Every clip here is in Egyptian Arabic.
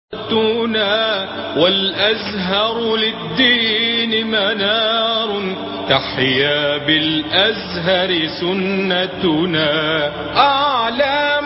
تنا والأزهر للدين منار تحيا بالأزهر سنتنا أعلام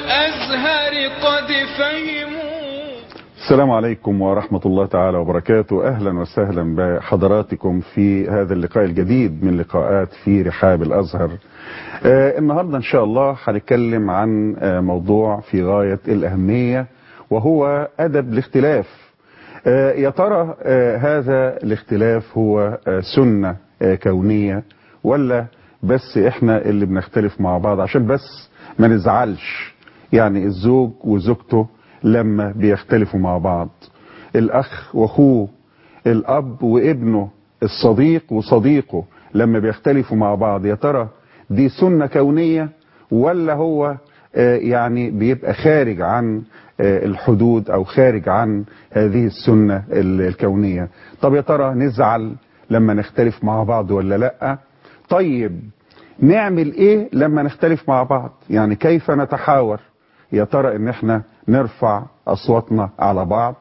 الأزهر قد فهموا السلام عليكم ورحمة الله تعالى وبركاته أهلا وسهلا بحضراتكم في هذا اللقاء الجديد من لقاءات في رحاب الأزهر آه النهاردة إن شاء الله هنتكلم عن آه موضوع في غاية الأهمية وهو أدب الاختلاف آه يا ترى آه هذا الاختلاف هو آه سنة آه كونية ولا بس احنا اللي بنختلف مع بعض عشان بس ما نزعلش يعني الزوج وزوجته لما بيختلفوا مع بعض الأخ وأخوه الأب وابنه الصديق وصديقه لما بيختلفوا مع بعض يا ترى دي سنة كونية ولا هو آه يعني بيبقى خارج عن آه الحدود أو خارج عن هذه السنة الكونية طب يا ترى نزعل لما نختلف مع بعض ولا لأ طيب نعمل ايه لما نختلف مع بعض يعني كيف نتحاور يا ترى ان احنا نرفع اصواتنا على بعض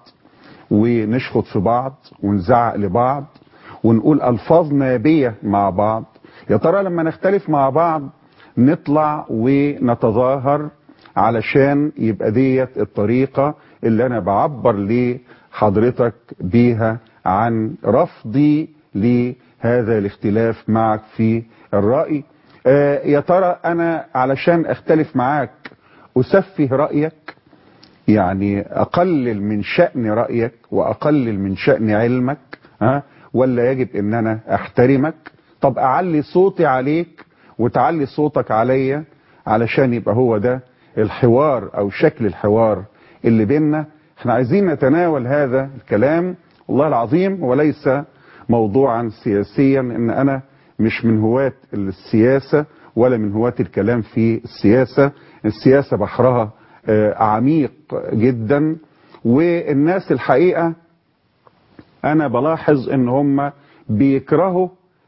ونشخط في بعض ونزعق لبعض ونقول الفاظ نابيه مع بعض يا ترى لما نختلف مع بعض نطلع ونتظاهر علشان يبقى ديت الطريقه اللي انا بعبر لحضرتك بيها عن رفضي لهذا الاختلاف معك في الراي آه يا ترى انا علشان اختلف معاك أسفه رأيك يعني أقلل من شأن رأيك وأقلل من شأن علمك ها ولا يجب أن أنا أحترمك طب أعلي صوتي عليك وتعلي صوتك عليا علشان يبقى هو ده الحوار أو شكل الحوار اللي بيننا احنا عايزين نتناول هذا الكلام والله العظيم وليس موضوعا سياسيا ان انا مش من هواة السياسة ولا من هواة الكلام في السياسة السياسة بحرها عميق جدا والناس الحقيقة انا بلاحظ ان هم بيكرهوا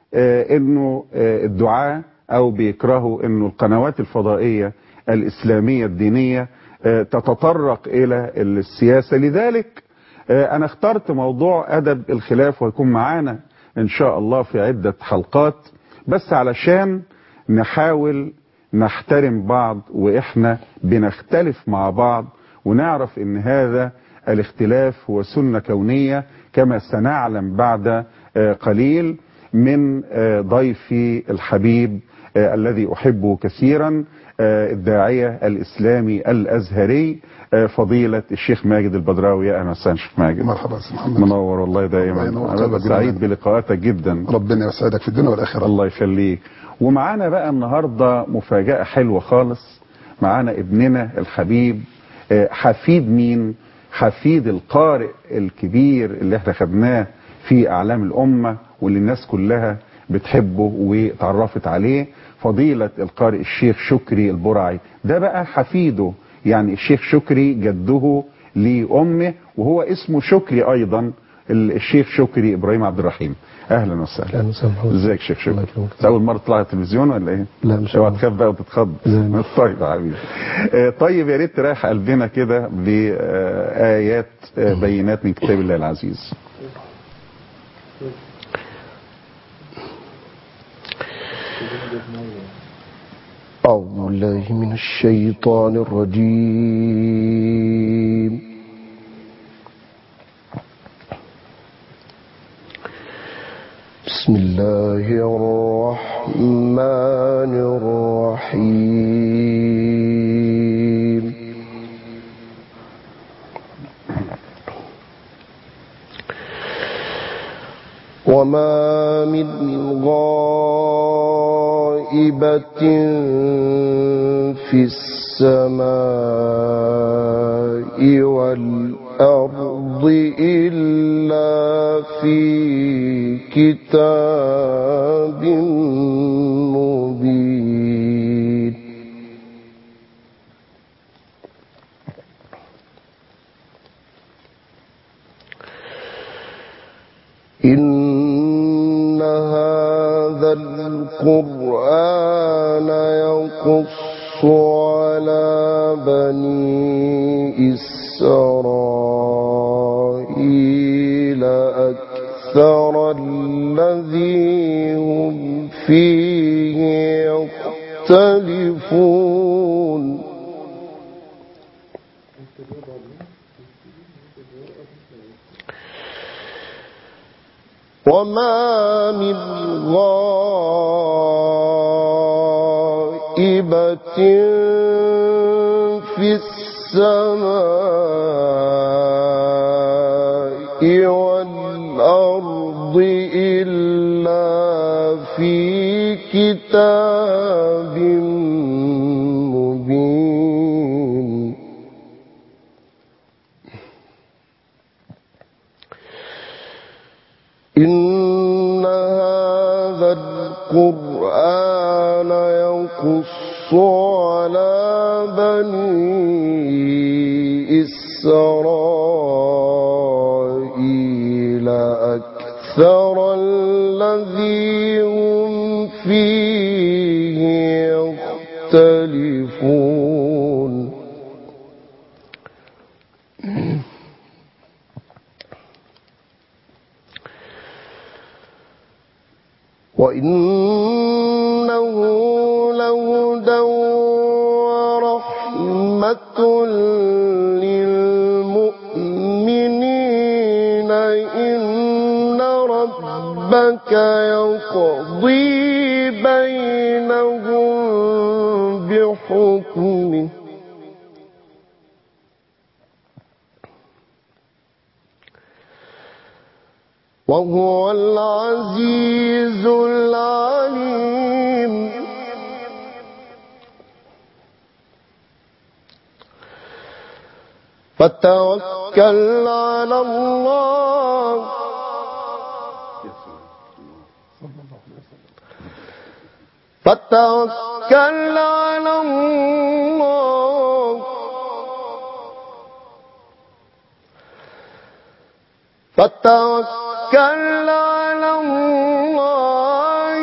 انه الدعاء او بيكرهوا انه القنوات الفضائية الاسلامية الدينية تتطرق الى السياسة لذلك انا اخترت موضوع ادب الخلاف ويكون معانا ان شاء الله في عدة حلقات بس علشان نحاول نحترم بعض واحنا بنختلف مع بعض ونعرف ان هذا الاختلاف هو سنة كونية كما سنعلم بعد قليل من ضيفي الحبيب الذي احبه كثيرا الداعية الاسلامي الازهري فضيلة الشيخ ماجد البدراوي يا اهلا وسهلا شيخ ماجد مرحبا سي محمد منور والله دائما انا سعيد بلقاءاتك جدا ربنا يسعدك في الدنيا والاخره الله يخليك ومعانا بقى النهاردة مفاجأة حلوة خالص معانا ابننا الحبيب حفيد مين حفيد القارئ الكبير اللي احنا خدناه في اعلام الامة واللي الناس كلها بتحبه وتعرفت عليه فضيلة القارئ الشيخ شكري البرعي ده بقى حفيده يعني الشيخ شكري جده لأمه وهو اسمه شكري أيضا الشيخ شكري إبراهيم عبد الرحيم اهلا وسهلا اهلا وسهلا ازيك شيخ شكري اول مره تطلع على التلفزيون ولا ايه لا مش اوعى تخاف بقى وتتخض طيب يا حبيبي آه طيب يا ريت تريح قلبنا كده بايات آه بينات من كتاب الله العزيز أعوذ بالله من الشيطان الرجيم بسم الله الرحمن الرحيم وما من غائبة في السماء والأرض إلا في كتاب مبين إن هذا القرآن يقص على بني إسرائيل فيه يختلفون وما من غائبة في السماء والأرض إلا في كتاب مبين إن هذا القرآن يقص على بني إسرائيل أكثر الذي هم فيه يختلفون وإنه لهدى ورحمة للمؤمنين إن ربك يقضي بينهم بحكمه وهو العزيز العليم فتوكل على الله فتوكل على الله فتوكل على الله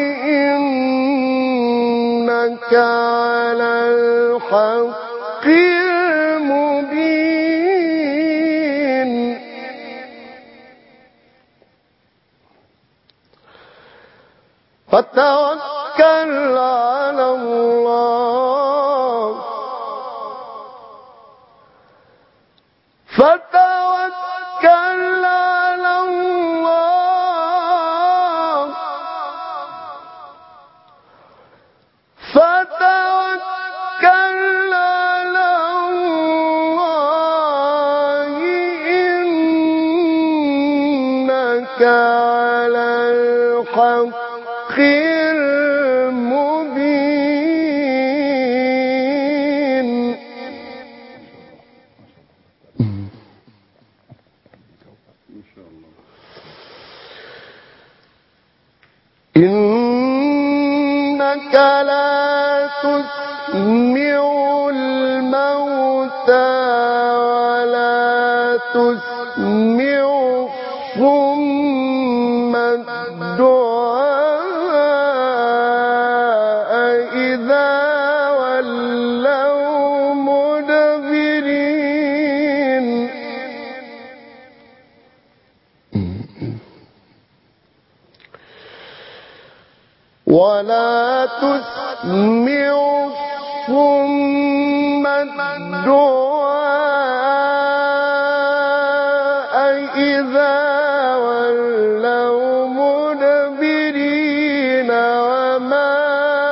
إنك على الحق المبين فتوكل على الله فتوكل على الله فتوكل على الله إنك على الحق المبين إنك لا تسمع الموتى ولا تسمع الصم الدعاء إذا ولوا مدبرين ولا تسمع الصم الدعاء إذا ولوا مدبرين وما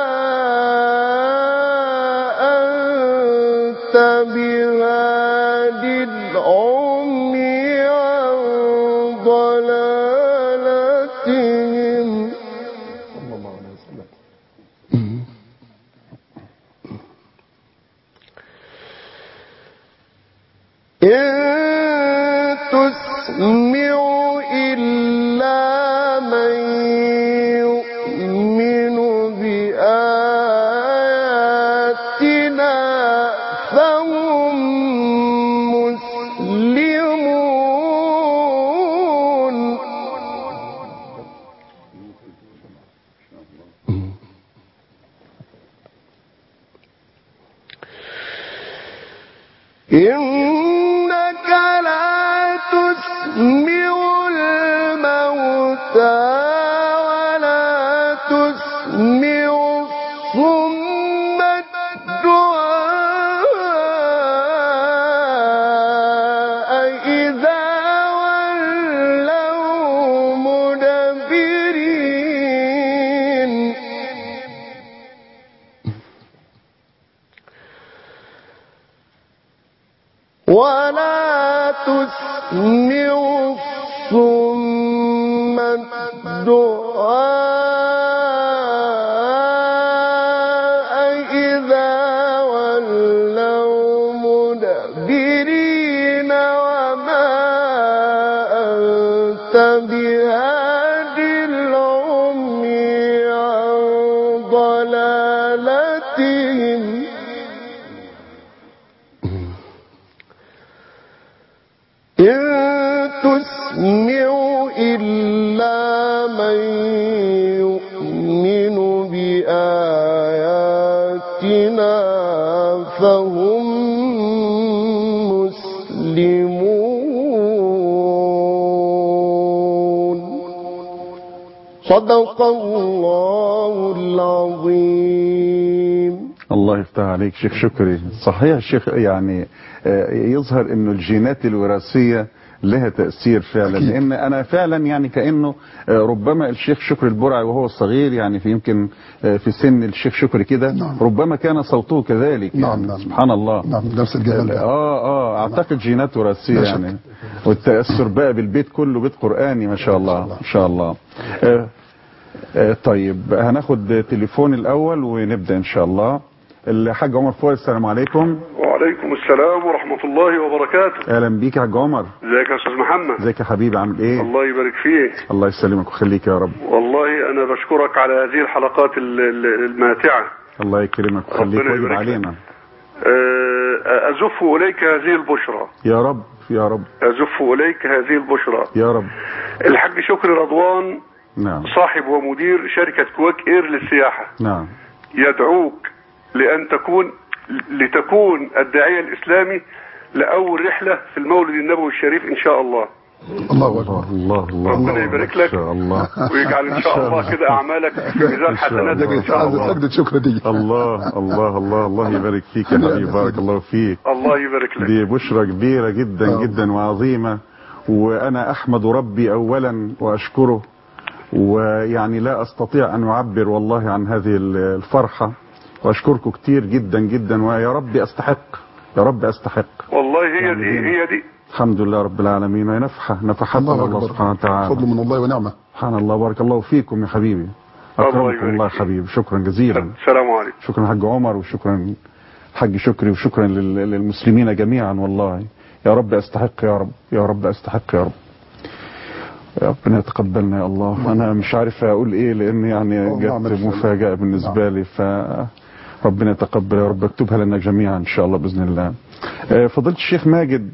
أنت بهاد العمي عن ضلالتهم صلى الله عليه وسلم إن تسمع إلا من يؤمن بآياتنا فهم مسلمون إنك لا تسمع الموتى ولا تسمع تسمع الصم الدعاء إذا ولوا مدبرين وما أنت بهاد العمي عن ضلالتهم إن تسمع إلا من يؤمن بآياتنا فهم مسلمون صدق الله العظيم الله يفتح عليك شيخ شكري صحيح الشيخ يعني آه، يظهر انه الجينات الوراثيه لها تاثير فعلا أكيد. لان انا فعلا يعني كانه آه، ربما الشيخ شكري البرعي وهو صغير يعني في يمكن آه، في سن الشيخ شكري كده نعم. ربما كان صوته كذلك نعم، يعني نعم. سبحان الله نعم نفس الجمال ده اه اه اعتقد جينات وراثيه لا يعني والتاثر بقى بالبيت كله بيت قراني ما شاء الله ما شاء الله آه آه طيب هناخد تليفون الاول ونبدا ان شاء الله الحاج عمر فؤاد السلام عليكم وعليكم السلام ورحمة الله وبركاته اهلا بيك يا حاج عمر ازيك يا استاذ محمد ازيك يا حبيبي عامل ايه الله يبارك فيك الله يسلمك ويخليك يا رب والله انا بشكرك على هذه الحلقات ال- ال- الماتعة الله يكرمك ويخليك ربنا واجب يبارك لك. علينا آه، ازف اليك هذه البشرى يا رب يا رب ازف اليك هذه البشرى يا رب الحاج شكري رضوان نعم صاحب ومدير شركة كويك اير للسياحة نعم يدعوك لان تكون لتكون الداعية الاسلامي لأول رحلة في المولد النبوي الشريف إن شاء الله الله اكبر الله الله ربنا الله يبارك ما لك. شاء الله ويجعل إن شاء الله كده أعمالك في ميزان حسناتك إن شاء الله سجدة شكر دي الله الله الله الله يبارك فيك يا حبيبي بارك الله فيك الله يبارك لك دي بشرى كبيرة جدا آه. جدا وعظيمة وأنا أحمد ربي أولا وأشكره ويعني لا أستطيع أن أعبر والله عن هذه الفرحة وأشكركم كتير جدا جدا ويا رب أستحق يا رب أستحق والله هي يعني دي هنا. هي دي الحمد لله رب العالمين وهي نفحة نفحات من الله الله اكبر سبحانه وتعالى فضل من الله ونعمه سبحان الله بارك الله فيكم يا حبيبي الله أكرمكم يبارك الله يا فيك. حبيبي شكرا جزيلا السلام عليكم شكرا حاج عمر وشكرا حاج شكري وشكرا لل- للمسلمين جميعا والله يا رب استحق يا رب يا رب استحق يا رب يا ربنا يتقبلنا يا الله انا مش عارف اقول ايه لان يعني اللهم جت آمين. مفاجاه بالنسبه لي ف ربنا يتقبل يا رب اكتبها لنا جميعا ان شاء الله باذن الله آه، فضيله الشيخ ماجد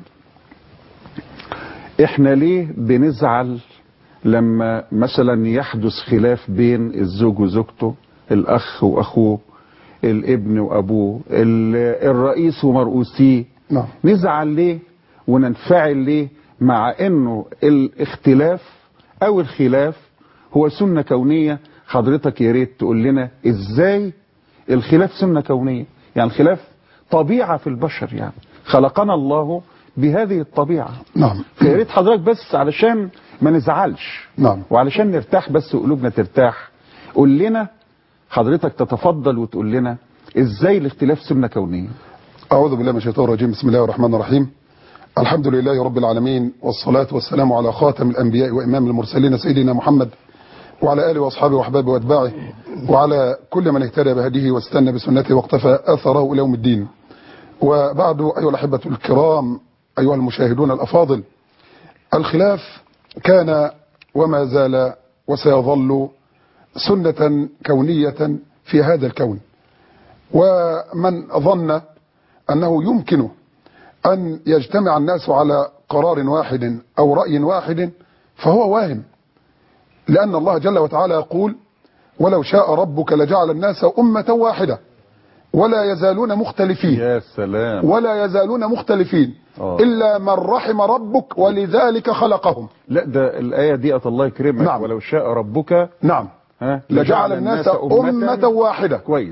احنا ليه بنزعل لما مثلا يحدث خلاف بين الزوج وزوجته الاخ واخوه الابن وابوه ال- الرئيس ومرؤوسيه نعم نزعل ليه وننفعل ليه مع انه الاختلاف او الخلاف هو سنة كونية حضرتك يا ريت تقول لنا ازاي الخلاف سنة كونية يعني الخلاف طبيعة في البشر يعني خلقنا الله بهذه الطبيعة نعم فيا ريت حضرتك بس علشان ما نزعلش نعم وعلشان نرتاح بس وقلوبنا ترتاح قول لنا حضرتك تتفضل وتقول لنا ازاي الاختلاف سنة كونية أعوذ بالله من الشيطان الرجيم بسم الله الرحمن الرحيم الحمد لله رب العالمين والصلاة والسلام على خاتم الأنبياء وإمام المرسلين سيدنا محمد وعلى آله وأصحابه وأحبابه وأتباعه وعلى كل من اهتدى بهديه واستنى بسنته واقتفى أثره إلى يوم الدين وبعد أيها الأحبة الكرام أيها المشاهدون الأفاضل الخلاف كان وما زال وسيظل سنة كونية في هذا الكون ومن ظن أنه يمكن أن يجتمع الناس على قرار واحد أو رأي واحد فهو واهم لأن الله جل وتعالى يقول ولو شاء ربك لجعل الناس أمة واحدة ولا يزالون مختلفين يا سلام ولا يزالون مختلفين آه. إلا من رحم ربك ولذلك خلقهم لا ده الآية دي الله يكرمك نعم. ولو شاء ربك نعم ها لجعل الناس أمة واحدة كويس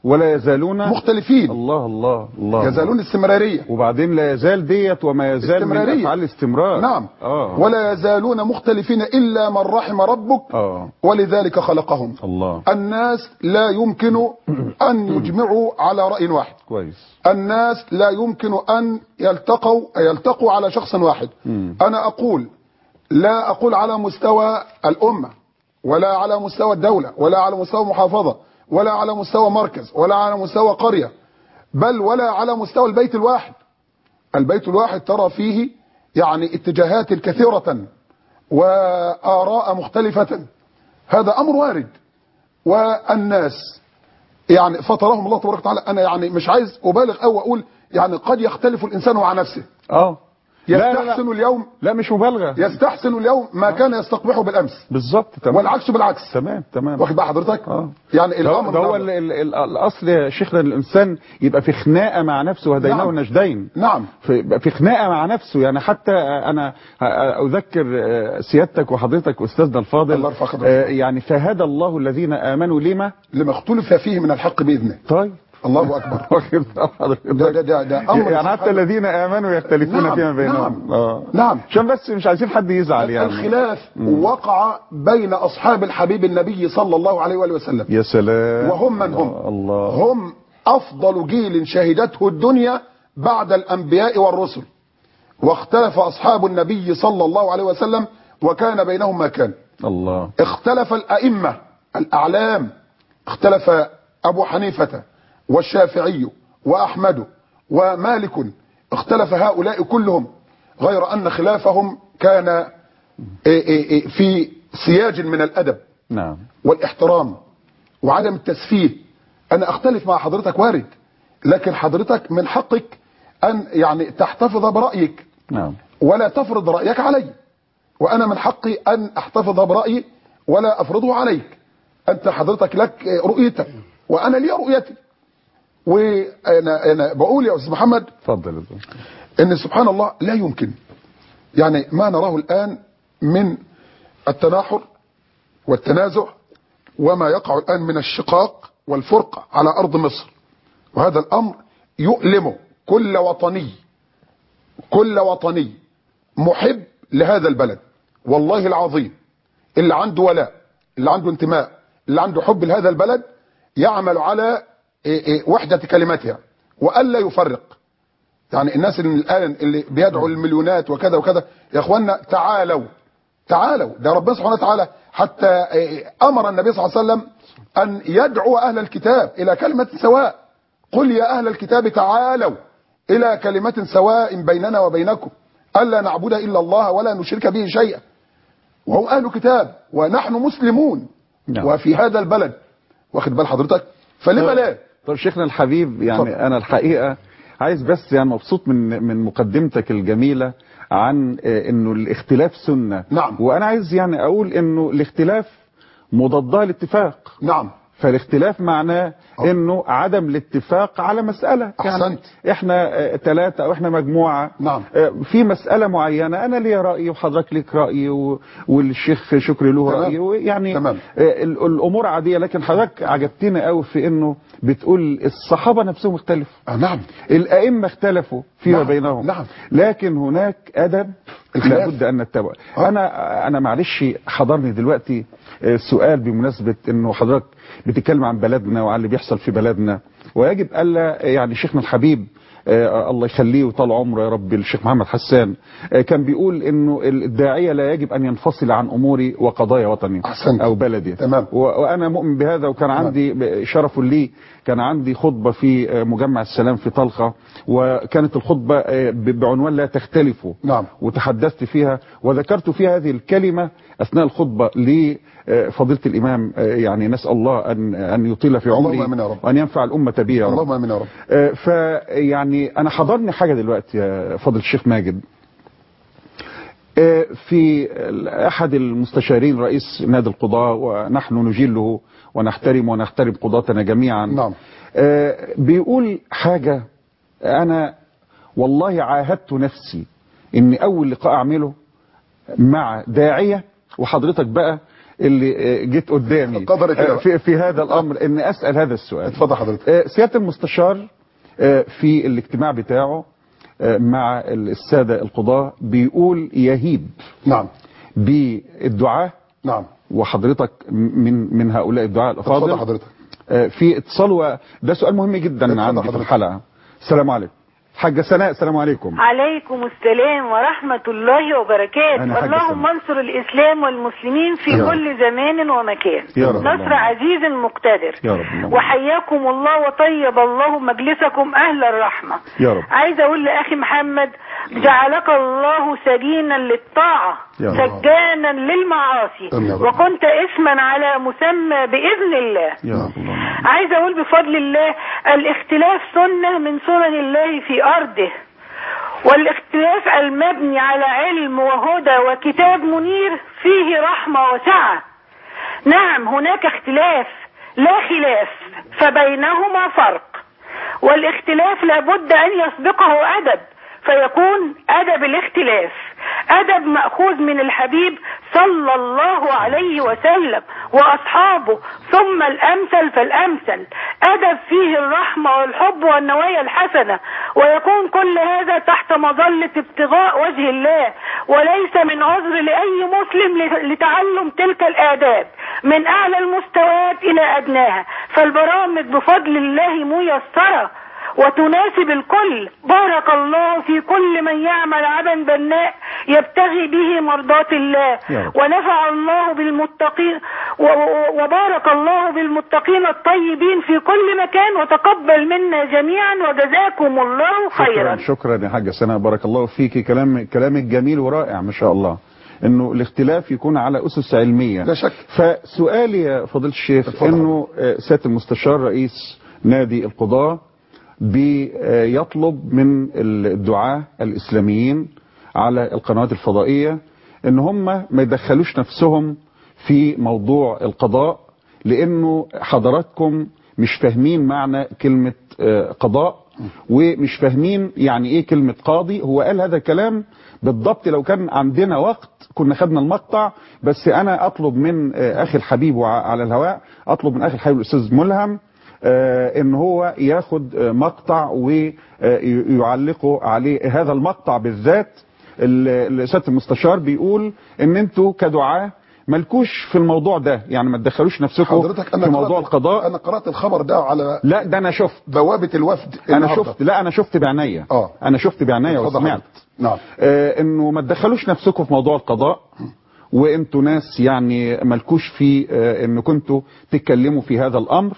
ولا يزالون مختلفين الله الله الله يزالون استمرارية وبعدين لا يزال ديت وما يزال من استمرارية. افعال الاستمرار نعم اه ولا يزالون مختلفين إلا من رحم ربك اه ولذلك خلقهم الله الناس لا يمكن أن يجمعوا على رأي واحد كويس الناس لا يمكن أن يلتقوا يلتقوا على شخص واحد مم. أنا أقول لا أقول على مستوى الأمة ولا على مستوى الدولة ولا على مستوى محافظة ولا على مستوى مركز ولا على مستوى قرية بل ولا على مستوى البيت الواحد البيت الواحد ترى فيه يعني اتجاهات كثيرة وآراء مختلفة هذا أمر وارد والناس يعني فطرهم الله تبارك وتعالى انا يعني مش عايز ابالغ او اقول يعني قد يختلف الانسان مع نفسه اه لا لا يستحسن لا, اليوم لا مش مبالغه يستحسن اليوم ما كان يستقبحه بالامس بالظبط تمام والعكس بالعكس تمام تمام واخد بقى حضرتك اه يعني ده هو- الامر ده هو نعم. ال- ال- ال- الاصل يا شيخنا الانسان يبقى في خناقه مع نفسه وهديناه نعم. النجدين نعم في يبقى في خناقه مع نفسه يعني حتى انا اذكر سيادتك وحضرتك استاذنا الفاضل الله يرفع قدرك. آه، يعني فهدى الله الذين امنوا لما لما اختلف فيه من الحق باذنه طيب الله اكبر واخد بال حضرتك؟ ده ده ده, ده امر يعني حتى سبحان- الذين امنوا يختلفون نعم، فيما بينهم نعم. آه. نعم عشان بس مش عايزين حد يزعل يعني الخلاف وقع بين اصحاب الحبيب النبي صلى الله عليه واله وسلم يا سلام وهم من هم الله هم افضل جيل شهدته الدنيا بعد الانبياء والرسل واختلف اصحاب النبي صلى الله عليه وسلم وكان بينهم ما كان الله اختلف الائمه الاعلام اختلف ابو حنيفه والشافعي واحمد ومالك اختلف هؤلاء كلهم غير ان خلافهم كان إيه إيه إيه في سياج من الادب نعم والاحترام وعدم التسفيه انا اختلف مع حضرتك وارد لكن حضرتك من حقك ان يعني تحتفظ برايك نعم ولا تفرض رايك علي وانا من حقي ان احتفظ برايي ولا افرضه عليك انت حضرتك لك رؤيتك وانا لي رؤيتي وانا انا بقول يا استاذ محمد اتفضل يا دكتور. ان سبحان الله لا يمكن يعني ما نراه الان من التناحر والتنازع وما يقع الان من الشقاق والفرقه على ارض مصر وهذا الامر يؤلم كل وطني كل وطني محب لهذا البلد والله العظيم اللي عنده ولاء اللي عنده انتماء اللي عنده حب لهذا البلد يعمل على إيه إيه وحدة كلماتها وألا يفرق يعني الناس اللي الآن اللي بيدعوا المليونات وكذا وكذا يا اخوانا تعالوا تعالوا ده ربنا سبحانه وتعالى حتى إيه، أمر النبي صلى الله عليه وسلم أن يدعو أهل الكتاب إلى كلمة سواء قل يا أهل الكتاب تعالوا إلى كلمة سواء بيننا وبينكم ألا نعبد إلا الله ولا نشرك به شيئا وهم أهل كتاب ونحن مسلمون نعم. وفي هذا البلد واخد بال حضرتك فلما لا طب شيخنا الحبيب يعني اتفضل. انا الحقيقه عايز بس يعني مبسوط من من مقدمتك الجميله عن آه، انه الاختلاف سنه نعم. وانا عايز يعني اقول انه الاختلاف مضادها الاتفاق نعم فالاختلاف معناه أه. انه عدم الاتفاق على مسألة أحسنت. احنا ثلاثة او احنا مجموعة نعم. آه، في مسألة معينة انا ليا رأي وحضرتك ليك رأي و... والشيخ شكري له تمام. رأي يعني تمام. آه، ال- الامور عادية لكن حضرتك عجبتني قوي في انه بتقول الصحابة نفسهم اختلفوا آه نعم الائمة اختلفوا فيما نعم. بينهم نعم. لكن هناك ادب الخلاف. لابد ان نتبع آه. انا انا معلش حضرني دلوقتي آه، سؤال بمناسبه انه حضرتك بتتكلم عن بلدنا وعن اللي بيحصل في بلدنا ويجب الا يعني شيخنا الحبيب آه، الله يخليه وطال عمره يا رب الشيخ محمد حسان آه، كان بيقول انه الداعيه لا يجب ان ينفصل عن امور وقضايا وطني أحسنت. او بلدي تمام. و- وانا مؤمن بهذا وكان عندي ب- شرف لي كان عندي خطبه في آه، مجمع السلام في طلخه وكانت الخطبه آه، ب- بعنوان لا تختلفوا نعم. وتحدثت فيها وذكرت فيها هذه الكلمه اثناء الخطبه لفضيله الامام آه، يعني نسال الله ان ان يطيل في اللهم عمره آمين يا رب. وان ينفع الامه به يا رب اللهم امين يا رب آه، فيعني انا حضرني حاجه دلوقتي يا فضل الشيخ ماجد آه، في احد المستشارين رئيس نادي القضاء ونحن نجله ونحترم ونحترم قضاتنا جميعا نعم. آه، بيقول حاجه انا والله عاهدت نفسي ان اول لقاء اعمله مع داعيه وحضرتك بقى اللي آه، جيت قدامي اتفضل كده آه، بقى. في, في هذا الامر ان اسال هذا السؤال اتفضل حضرتك آه، سياده المستشار آه، في الاجتماع بتاعه آه، مع الساده القضاه بيقول يهيب نعم بالدعاه نعم وحضرتك من من هؤلاء الدعاء اتفضل الافاضل حضرتك آه، في اتصال و- ده سؤال مهم جدا اتفضل عندي في حضرتك. الحلقه السلام عليكم حاجه سناء السلام عليكم عليكم السلام ورحمة الله أنا وبركاته حاجة اللهم سنة. انصر الإسلام والمسلمين في يا رب. كل زمان ومكان يا رب نصر اللهم. عزيز مقتدر يا رب اللهم. وحياكم الله وطيب الله مجلسكم أهل الرحمة يا رب. عايزة أقول لأخي محمد جعلك الله سجينا للطاعة يا رب. سجانا للمعاصي آمين يا رب. وكنت اسما على مسمى بإذن الله يا رب اللهم. عايزه اقول بفضل الله الاختلاف سنه من سنن الله في ارضه والاختلاف المبني على علم وهدى وكتاب منير فيه رحمه وسعه نعم هناك اختلاف لا خلاف فبينهما فرق والاختلاف لابد ان يسبقه ادب فيكون ادب الاختلاف ادب ماخوذ من الحبيب صلى الله عليه وسلم واصحابه ثم الامثل فالامثل ادب فيه الرحمه والحب والنوايا الحسنه ويكون كل هذا تحت مظله ابتغاء وجه الله وليس من عذر لاي مسلم لتعلم تلك الاداب من اعلى المستويات الى ادناها فالبرامج بفضل الله ميسره وتناسب الكل بارك الله في كل من يعمل عملا بناء يبتغي به مرضاة الله يا رب. ونفع الله بالمتقين و- و- وبارك الله بالمتقين الطيبين في كل مكان وتقبل منا جميعا وجزاكم الله خيرا شكرا شكرا يا حاجه سناء بارك الله فيكي كلام كلامك جميل ورائع ما شاء الله انه الاختلاف يكون على اسس علميه لا شك. فسؤالي يا فضيله الشيخ اتفضل. انه آه، سياده المستشار رئيس نادي القضاه بيطلب من الدعاة الاسلاميين على القنوات الفضائيه ان هم ما يدخلوش نفسهم في موضوع القضاء لانه حضراتكم مش فاهمين معنى كلمه آه، قضاء ومش فاهمين يعني ايه كلمه قاضي هو قال هذا الكلام بالضبط لو كان عندنا وقت كنا خدنا المقطع بس انا اطلب من آه، اخي الحبيب وع- على الهواء اطلب من اخي الحبيب الاستاذ ملهم آه، ان هو ياخد آه، مقطع ويعلقه عليه هذا المقطع بالذات ال- ال- سياده المستشار بيقول ان انتوا كدعاه مالكوش في الموضوع ده يعني ما تدخلوش نفسكم حضرتك انا في موضوع قرأت- القضاء انا قرات الخبر ده على لا ده انا شفت بوابه الوفد انا النهاردة. شفت لا انا شفت بعينيا اه. انا شفت بعينيا اتفضل وسمعت حضرتك. نعم آه انه ما تدخلوش نفسكم في موضوع القضاء وانتوا ناس يعني مالكوش في آه ان كنتوا تتكلموا في هذا الامر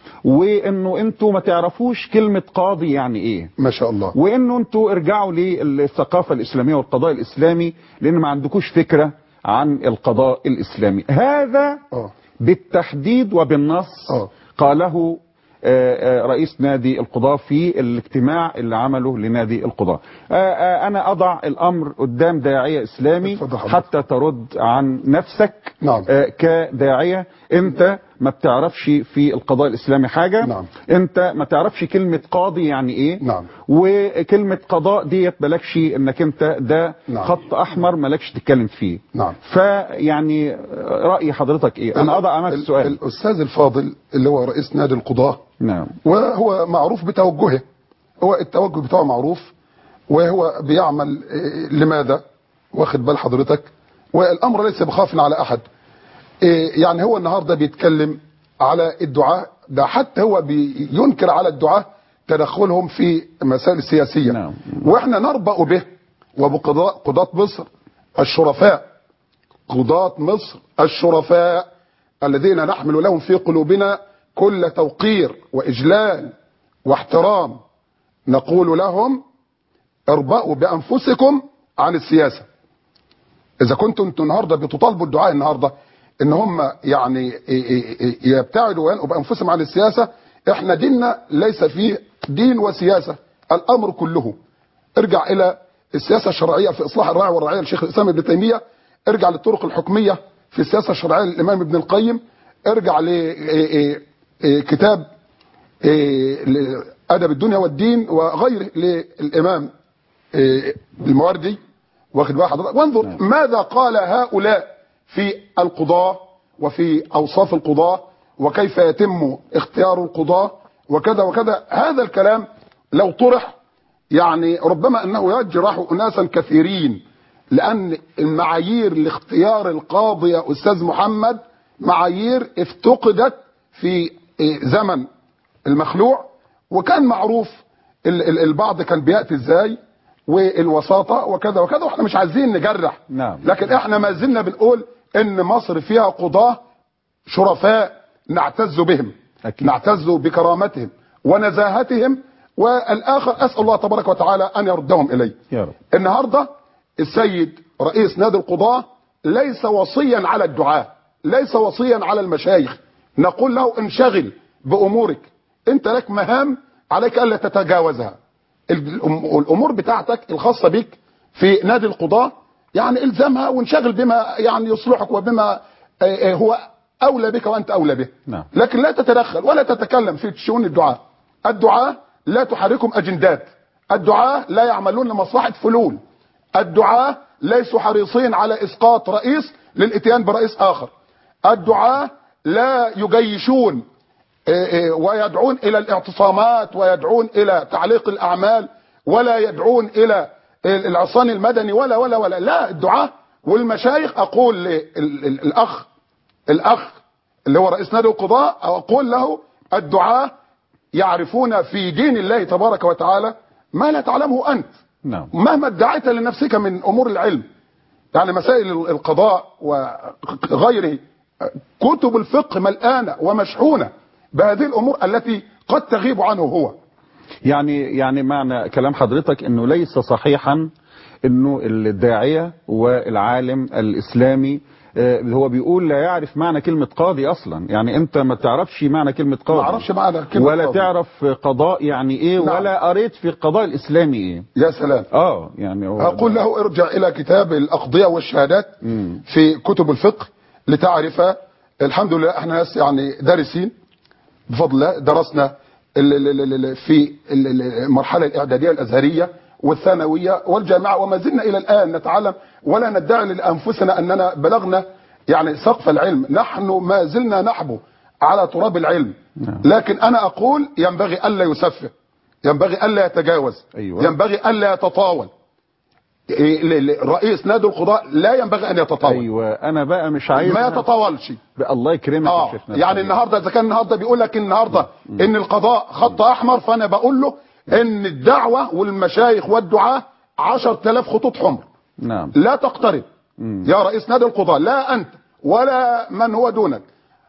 وانه انتوا ما تعرفوش كلمة قاضي يعني ايه ما شاء الله وانه انتوا ارجعوا للثقافة الاسلامية والقضاء الاسلامي لان ما عندكوش فكرة عن القضاء الاسلامي هذا اه بالتحديد وبالنص اه. قاله آه، آه، رئيس نادي القضاة في الاجتماع اللي عمله لنادي القضاة آه، آه، أنا أضع الأمر قدام داعية إسلامي اتفضل حضرتك. حتى ترد عن نفسك نعم. آه، كداعية أنت ما بتعرفش في القضاء الإسلامي حاجة نعم. أنت ما تعرفش كلمة قاضي يعني إيه نعم. وكلمة قضاء ديت مالكش إنك أنت ده نعم. خط أحمر مالكش تتكلم فيه نعم. فيعني رأي حضرتك إيه أنا أضع أمامك ال- السؤال الاستاذ الفاضل اللي هو رئيس نادي القضاه نعم وهو معروف بتوجهه هو التوجه بتاعه معروف وهو بيعمل إيه، لماذا واخد بال حضرتك والامر ليس بخاف على احد إيه، يعني هو النهارده بيتكلم على الدعاء ده حتى هو بينكر على الدعاء تدخلهم في مسائل السياسيه نعم. واحنا نربأ به وبقضاء قضاة مصر الشرفاء قضاة مصر الشرفاء الذين نحمل لهم في قلوبنا كل توقير وإجلال واحترام نقول لهم اربأوا بأنفسكم عن السياسة إذا كنتم انتم النهاردة بتطالبوا الدعاء النهاردة إن هم يعني يبتعدوا وينقوا بأنفسهم عن السياسة إحنا ديننا ليس فيه دين وسياسة الأمر كله ارجع إلى السياسة الشرعية في إصلاح الراعي والرعية لشيخ الإسلام ابن تيمية ارجع للطرق الحكمية في السياسة الشرعية للإمام ابن القيم ارجع لكتاب أدب الدنيا والدين وغيره للإمام إيه، المواردي واخد بقى حضرتك وانظر ماذا قال هؤلاء في القضاة وفي اوصاف القضاه وكيف يتم اختيار القضاه وكذا وكذا هذا الكلام لو طرح يعني ربما انه يجرح اناسا كثيرين لان المعايير لاختيار القاضي يا استاذ محمد معايير افتقدت في زمن المخلوع وكان معروف ال- ال- البعض كان بياتي ازاي والوساطه وكذا وكذا واحنا مش عايزين نجرح نعم. لكن احنا ما زلنا بنقول ان مصر فيها قضاه شرفاء نعتز بهم أكيد. نعتز بكرامتهم ونزاهتهم والاخر اسال الله تبارك وتعالى ان يردهم اليه يا رب النهارده السيد رئيس نادي القضاة ليس وصيا على الدعاة ليس وصيا على المشايخ نقول له انشغل بأمورك انت لك مهام عليك ألا تتجاوزها الأم- الأمور بتاعتك الخاصة بك في نادي القضاة يعني الزمها وانشغل بما يعني يصلحك وبما آه، آه، هو أولى بك وأنت أولى به نعم. لكن لا تتدخل ولا تتكلم في شؤون الدعاء الدعاء لا تحركهم أجندات الدعاء لا يعملون لمصلحة فلول الدعاة ليسوا حريصين على اسقاط رئيس للاتيان برئيس اخر الدعاة لا يجيشون إيه إيه ويدعون الى الاعتصامات ويدعون الى تعليق الاعمال ولا يدعون الى العصيان المدني ولا ولا ولا لا الدعاة والمشايخ اقول للاخ الاخ اللي هو رئيس نادي القضاء اقول له الدعاة يعرفون في دين الله تبارك وتعالى ما لا تعلمه انت نعم مهما ادعيت لنفسك من امور العلم يعني مسائل القضاء وغيره كتب الفقه ملآنة ومشحونة بهذه الامور التي قد تغيب عنه هو يعني يعني معنى كلام حضرتك انه ليس صحيحا انه الداعيه والعالم الاسلامي آه، اللي هو بيقول لا يعرف معنى كلمه قاضي اصلا يعني انت ما تعرفش معنى كلمه قاضي ما اعرفش معنى كلمة ولا قاضي. تعرف قضاء يعني ايه نعم. ولا قريت في القضاء الاسلامي ايه يا سلام اه يعني هو اقول له ارجع الى كتاب الاقضية والشهادات مم. في كتب الفقه لتعرف الحمد لله احنا ناس يعني دارسين بفضل الله درسنا ال- ال- ال- ال- في ال- ال- المرحلة الإعدادية الأزهرية والثانوية والجامعة وما زلنا إلى الآن نتعلم ولا ندعي لأنفسنا أننا بلغنا يعني سقف العلم نحن ما زلنا نحبو على تراب العلم نعم. لكن أنا أقول ينبغي ألا يسفه ينبغي ألا يتجاوز أيوة. ينبغي ألا يتطاول إيه، ل- ل- رئيس نادي القضاء لا ينبغي أن يتطاول ايوه انا بقى مش عايز ما يتطاولش الله يكرمك يا اه شيخنا يعني النهارده اذا كان النهارده بيقول لك النهارده ان القضاء خط احمر فانا بقول له ان الدعوه والمشايخ والدعاه 10000 خطوط حمر نعم لا تقترب يا رئيس نادي القضاء لا انت ولا من هو دونك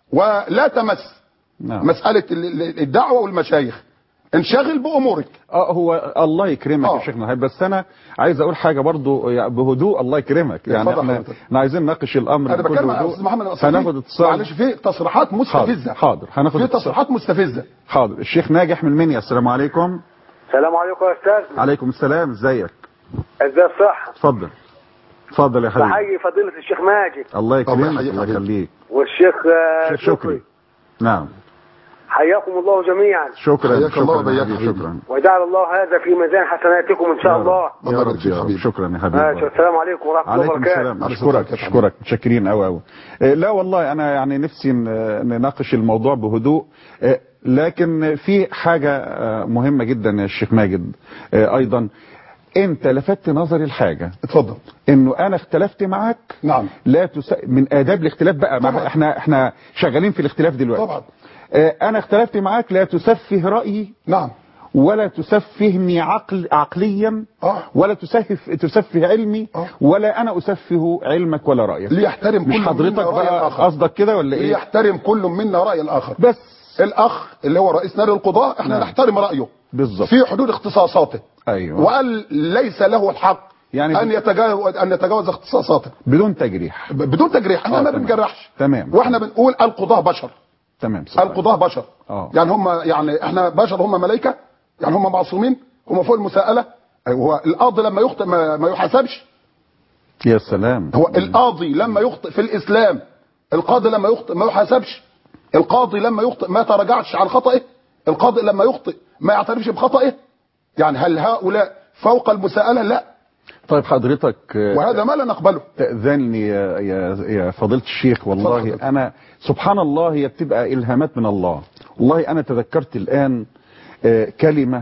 ولا تمس نعم مساله ال- ال- الدعوه والمشايخ انشغل بامورك اه هو الله يكرمك آه. يا شيخنا بس انا عايز اقول حاجه برضو يعني بهدوء الله يكرمك يعني اتفضل احنا حضرتك. احنا عايزين نناقش الامر انا بكل بتكلم على هدوء. استاذ محمد أصل هناخد في- اتصال معلش في تصريحات مستفزه حاضر هناخد في اتصال تصريحات مستفزه حاضر الشيخ ناجح من المنيا السلام عليكم السلام عليكم يا استاذ عليكم السلام ازيك ازاي الصحة اتفضل اتفضل يا حبيبي بحيي فضيلة الشيخ ماجد الله يكرمك الله يحييك الله حبيبي. يخليك والشيخ آه، شيخ شكري نعم حياكم الله جميعا شكرا حياك الله شكرا وبياك يا حبيبي حبيبي. شكرا وجعل الله هذا في ميزان حسناتكم ان شاء يا رب. الله يا الله رب يبارك فيك يا رب حبيبي. شكرا يا ماشي حبيبي السلام عليكم ورحمة الله عليكم وبركاته السلام عليكم اشكرك السلام. اشكرك متشكرين قوي قوي لا والله انا يعني نفسي ن- نناقش الموضوع بهدوء آه، لكن في حاجه آه، مهمه جدا يا شيخ ماجد آه، ايضا انت لفتت نظري لحاجه اتفضل انه انا اختلفت معاك نعم لا تس... من اداب الاختلاف بقى ما طبعا. احنا احنا شغالين في الاختلاف دلوقتي طبعا آه، انا اختلفت معاك لا تسفه رايي نعم ولا تسفهني عقل عقليا اه ولا تسفه تسفه علمي آه. ولا انا اسفه علمك ولا رايك ليحترم كل مش حضرتك منا رأي بقى الآخر. قصدك كده ولا ايه ليحترم كل منا راي الاخر بس الاخ اللي هو رئيس نادي القضاء احنا نعم. نحترم رايه بالظبط في حدود اختصاصاته ايوه وقال ليس له الحق يعني ان يتجاوز ان يتجاوز اختصاصاته بدون تجريح ب- بدون تجريح احنا آه، ما تمام. بنجرحش تمام واحنا بنقول القضاه بشر تمام صحيح. القضاه بشر آه. يعني هم يعني احنا بشر هم ملائكه يعني هم معصومين هم فوق المساءله هو القاضي لما يخطئ ما, ما يحاسبش يا سلام هو القاضي لما يخطئ في الاسلام القاضي لما يخطئ ما يحاسبش القاضي لما يخطئ ما يتراجعش عن خطئه القاضي لما يخطئ ما يعترفش بخطئه يعني هل هؤلاء فوق المساءله لا طيب حضرتك آه، وهذا ما لا نقبله تأذنني يا, يا, يا فضيلة الشيخ والله اتفضل. أنا سبحان الله هي بتبقى إلهامات من الله والله أنا تذكرت الآن آه، كلمة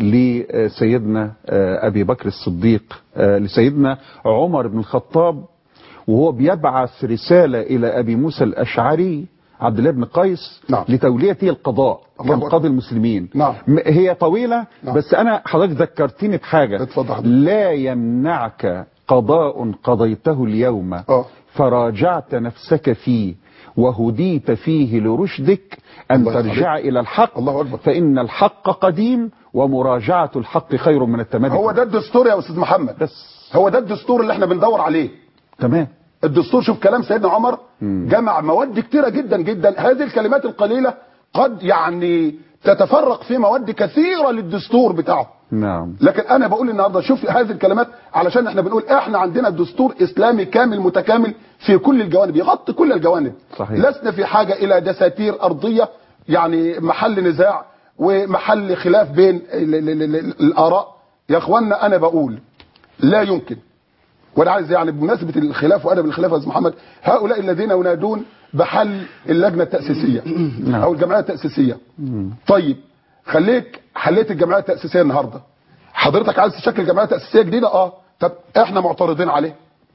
لسيدنا آه، أبي بكر الصديق آه، لسيدنا عمر بن الخطاب وهو بيبعث رسالة إلى أبي موسى الأشعري عبد الله بن قيس نعم. لتوليته القضاء الله كان أكبر. قاضي المسلمين نعم. م- هي طويلة نعم. بس أنا حضرتك ذكرتني بحاجة اتفضل حضرتك. لا يمنعك قضاء قضيته اليوم اه فراجعت نفسك فيه وهديت فيه لرشدك أن الله يسعدك. ترجع إلى الحق الله أكبر. فإن الحق قديم ومراجعة الحق خير من التمادي هو ده الدستور يا استاذ محمد بس هو ده الدستور اللي احنا بندور عليه تمام الدستور شوف كلام سيدنا عمر جمع مواد كتيرة جدا جدا هذه الكلمات القليلة قد يعني تتفرق في مواد كثيرة للدستور بتاعه نعم لكن انا بقول النهارده شوف هذه الكلمات علشان احنا بنقول احنا عندنا دستور اسلامي كامل متكامل في كل الجوانب يغطي كل الجوانب صحيح. لسنا في حاجه الى دساتير ارضيه يعني محل نزاع ومحل خلاف بين ال ال ال ال الاراء يا اخوانا انا بقول لا يمكن وانا عايز يعني بمناسبه الخلاف وادب الخلاف يا استاذ محمد هؤلاء الذين ينادون بحل اللجنه التاسيسيه نعم. او الجمعيه التاسيسيه طيب خليك حليت الجمعيه التاسيسيه النهارده حضرتك عايز تشكل جمعيه تاسيسيه جديده اه طب احنا معترضين عليه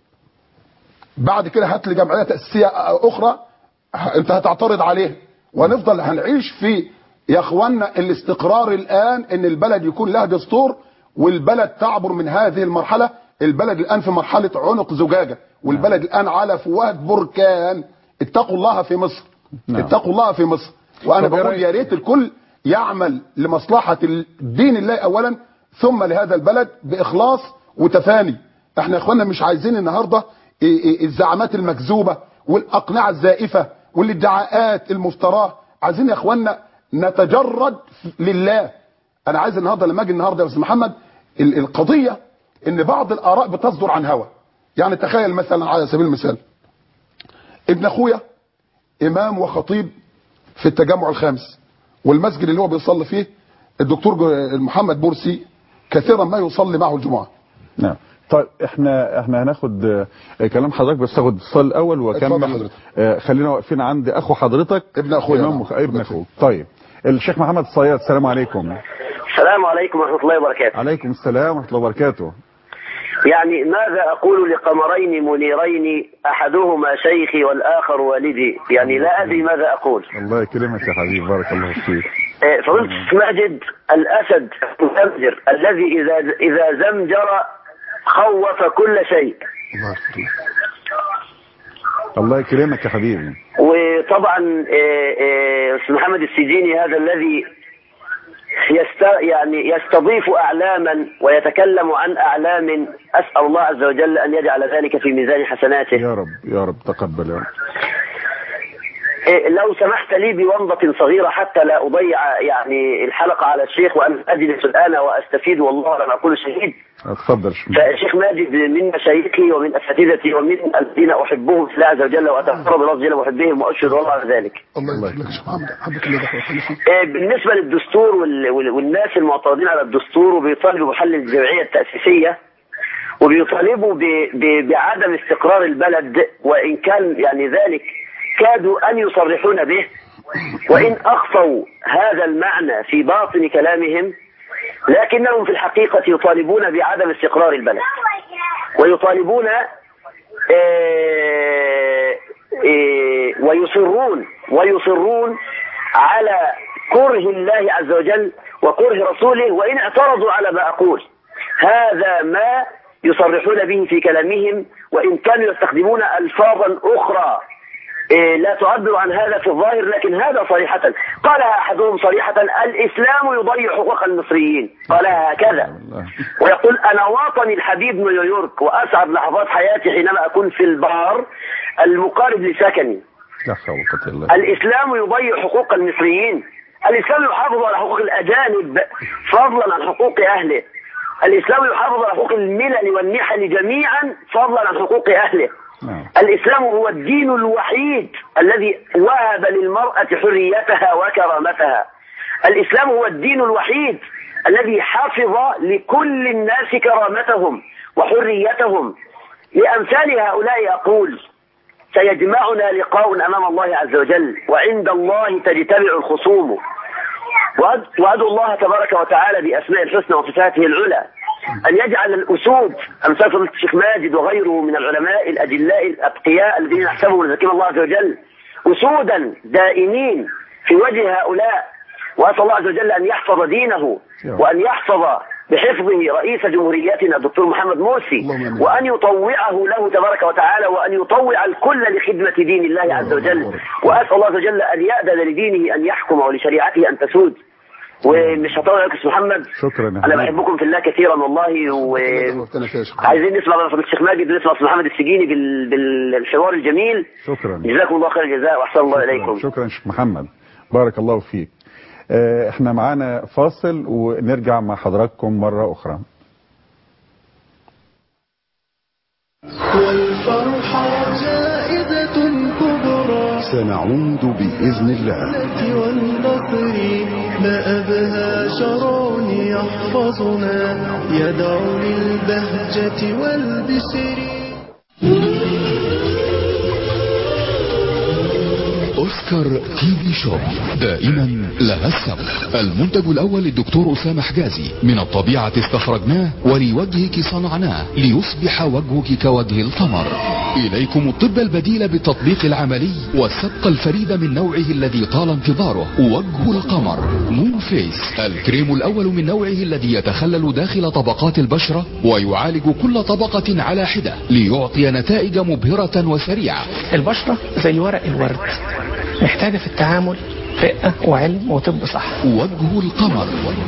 بعد كده هات لي جمعيه تاسيسيه اخرى ه- انت هتعترض عليها ونفضل هنعيش في يا اخوانا الاستقرار الان ان البلد يكون لها دستور والبلد تعبر من هذه المرحله البلد الان في مرحله عنق زجاجه والبلد الان على فوهة بركان اتقوا الله في مصر نعم. اتقوا الله في مصر وانا طب إيه بقول رأيك؟ يا ريت الكل يعمل لمصلحه الدين الله اولا ثم لهذا البلد باخلاص وتفاني احنا يا اخوانا مش عايزين النهارده إيه إيه الزعامات المكذوبه والاقنعه الزائفه والادعاءات المفتراه عايزين يا اخوانا نتجرد لله انا عايز النهارده لما اجي النهارده يا استاذ محمد ال- القضيه ان بعض الاراء بتصدر عن هوى يعني تخيل مثلا على سبيل المثال ابن اخويا امام وخطيب في التجمع الخامس والمسجد اللي هو بيصلي فيه الدكتور جو- محمد مرسي كثيرا ما يصلي معه الجمعه نعم طيب احنا احنا هناخد آه، كلام حضرتك بس تاخد الاتصال الاول اتفضل واكمل حضرتك. آه، خلينا واقفين عند اخو حضرتك ابن أخويا، إمام نعم. مخ... ابن اخوك طيب الشيخ محمد الصياد السلام عليكم السلام عليكم ورحمة الله وبركاته عليكم السلام ورحمه الله وبركاته يعني ماذا أقول لقمرين منيرين أحدهما شيخي والآخر والدي يعني لا أدري ماذا أقول الله يكرمك يا حبيبي بارك الله فيك آه، فضيلة الشيخ ماجد الأسد المزمجر الذي إذا إذا زمجر خوف كل شيء الله يخليك الله يكرمك يا حبيبي وطبعا آه، آه، أستاذ محمد السجيني هذا الذي يست يعني يستضيف اعلاما ويتكلم عن اعلام اسال الله عز وجل ان يجعل ذلك في ميزان حسناته يا رب يا رب تقبل يا رب إيه، لو سمحت لي بومضة صغيرة حتى لا أضيع يعني الحلقة على الشيخ وأن أجلس الآن وأستفيد والله لم أقول شهيد اتفضل يا شيخ. فالشيخ ماجد من مشايخي ومن أساتذتي ومن الذين أحبهم في الله عز وجل وأتفرد الله عز وجل وأحبهم وأشهد الله على ذلك الله يسلمك يا شيخ محمد حبك الله دخل حنفي إيه، بالنسبة للدستور وال- وال- والناس المعترضين على الدستور وبيطالبوا بحل الجمعية التأسيسية وبيطالبوا ب- ب- بعدم استقرار البلد وإن كان يعني ذلك كادوا أن يصرحون به وإن أخفوا هذا المعنى في باطن كلامهم لكنهم في الحقيقة يطالبون بعدم استقرار البلد ويطالبون آه، آه، ويصرون ويصرون على كره الله عز وجل وكره رسوله وإن اعترضوا على ما أقول هذا ما يصرحون به في كلامهم وإن كانوا يستخدمون ألفاظا أخرى إيه، لا تعبر عن هذا في الظاهر لكن هذا صريحة قالها أحدهم صريحة الإسلام يضيع حقوق المصريين قالها هكذا الله. ويقول أنا وطني الحبيب نيويورك وأسعد لحظات حياتي حينما أكون في البار المقارب لسكني لا حول ولا قوه الا بالله الإسلام يضيع حقوق المصريين الإسلام يحافظ على حقوق الأجانب فضلا عن حقوق أهله الإسلام يحافظ على حقوق الملل والنحل جميعا فضلا عن حقوق أهله نعم. الإسلام هو الدين الوحيد الذي وهب للمرأة حريتها وكرامتها الإسلام هو الدين الوحيد الذي حفظ لكل الناس كرامتهم وحريتهم لأمثال هؤلاء أقول سيجمعنا لقاء أمام الله عز وجل وعند الله تجتمع الخصوم وأد- وأدعو الله تبارك وتعالى بأسماء الحسنى وصفاته العلى أن يجعل الأسود أمثال فضيلة الشيخ ماجد وغيره من العلماء الأجلاء الأتقياء الذين نحسبهم من الله عز وجل أسودا دائمين في وجه هؤلاء وأسأل الله عز وجل أن يحفظ دينه وأن يحفظ بحفظه رئيس جمهوريتنا الدكتور محمد مرسي اللهم آمين. وأن يطوعه له تبارك وتعالى وأن يطوع الكل لخدمة دين الله عز وجل وأسأل الله عز وجل أن يأذن لدينه أن يحكم ولشريعته أن تسود ومش هطول عليكم يا محمد شكرا يا أنا حبيبي. بحبكم في الله كثيرا والله و... وقتنا فيها يا شيخ عايزين نسمع بقى فضيلة الشيخ ماجد ونسمع أستاذ محمد السجيني بال... بالحوار الجميل شكرا جزاكم الله خير الجزاء وأحسن الله إليكم شكرا شيخ محمد بارك الله فيك آه، احنا معانا فاصل ونرجع مع حضراتكم مرة أخرى والفرحة جائزة كبرى سنعود بإذن الله والنصر ما أبهى شرون يحفظنا يدعو للبهجة والبشر أوسكار تي في شوب دائما لها السبق المنتج الأول للدكتور أسامة حجازي من الطبيعة استخرجناه ولوجهك صنعناه ليصبح وجهك كوجه القمر إليكم الطب البديل بالتطبيق العملي والسبق الفريد من نوعه الذي طال انتظاره وجه القمر مون فيس الكريم الأول من نوعه الذي يتخلل داخل طبقات البشرة ويعالج كل طبقة على حدة ليعطي نتائج مبهرة وسريعة البشرة زي ورق الورد محتاجة في التعامل رقة وعلم وطب صح وجه القمر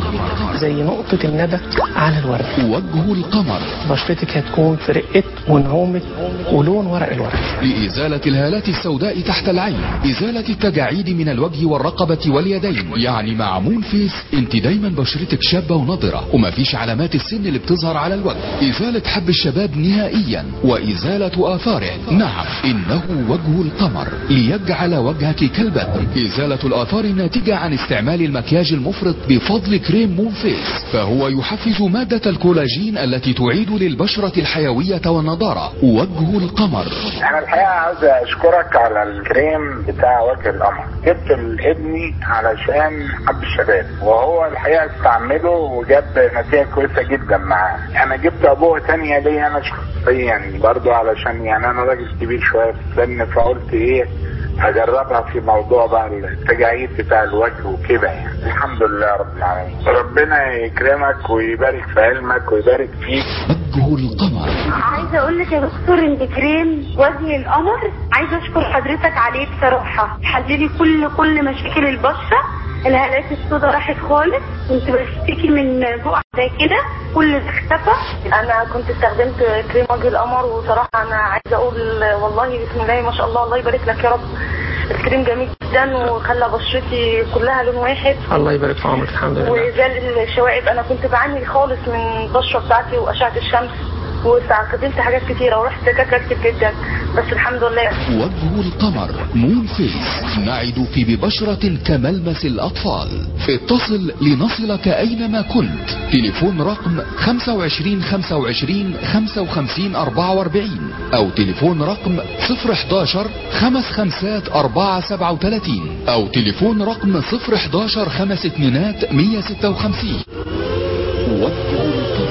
زي نقطة الندى على الورد وجه القمر بشرتك هتكون في رقة ونعومة ولون ورق الورد لإزالة الهالات السوداء تحت العين إزالة التجاعيد من الوجه والرقبة واليدين يعني مع مون فيس انت دايما بشرتك شابة ونضرة ومفيش علامات السن اللي بتظهر على الوجه إزالة حب الشباب نهائيا وإزالة آثاره نعم إنه وجه القمر ليجعل وجهك كالبدر إزالة الآثار الناتجة عن استعمال المكياج المفرط بفضل كريم مون فيس فهو يحفز مادة الكولاجين التي تعيد للبشرة الحيوية والنضارة وجه القمر انا الحقيقه عاوز اشكرك على الكريم بتاع وجه القمر جبت لابني علشان حب الشباب وهو الحقيقه استعمله وجاب نتيجه كويسه جدا معاه انا جبت ابوه تانية ليا انا شخصيا برضو علشان يعني انا راجل كبير شويه في السن فقلت ايه اجربها في موضوع بقى التجاعيد بتاع الوجه وكده يعني الحمد لله رب العالمين ربنا يكرمك ويبارك في علمك ويبارك فيك وجه القمر عايزه اقول لك يا دكتور ان كريم وجه القمر عايزه اشكر حضرتك عليه بصراحه حللي كل كل مشاكل البشره الهالات السوداء راحت خالص كنت بشتكي من بقع زي كده كل ده اختفى انا كنت استخدمت كريم وجه القمر وصراحه انا عايزه اقول والله بسم الله ما شاء الله الله يبارك لك يا رب الكريم جميل جدا وخلى بشرتي كلها لون واحد الله يبارك في عمرك الحمد لله وزال الشوائب انا كنت بعاني خالص من البشره بتاعتي واشعه الشمس واستخدمت حاجات كتيره ورحت دكاتره كتير جدا بس الحمد لله وجه القمر مون فيس نعدك ببشرة كملمس الأطفال اتصل لنصلك أينما كنت تليفون رقم 25 25 55 44 أو تليفون رقم 011 خمس خمسات 4 37 أو تليفون رقم 011 خمس اتنينات 156 وجه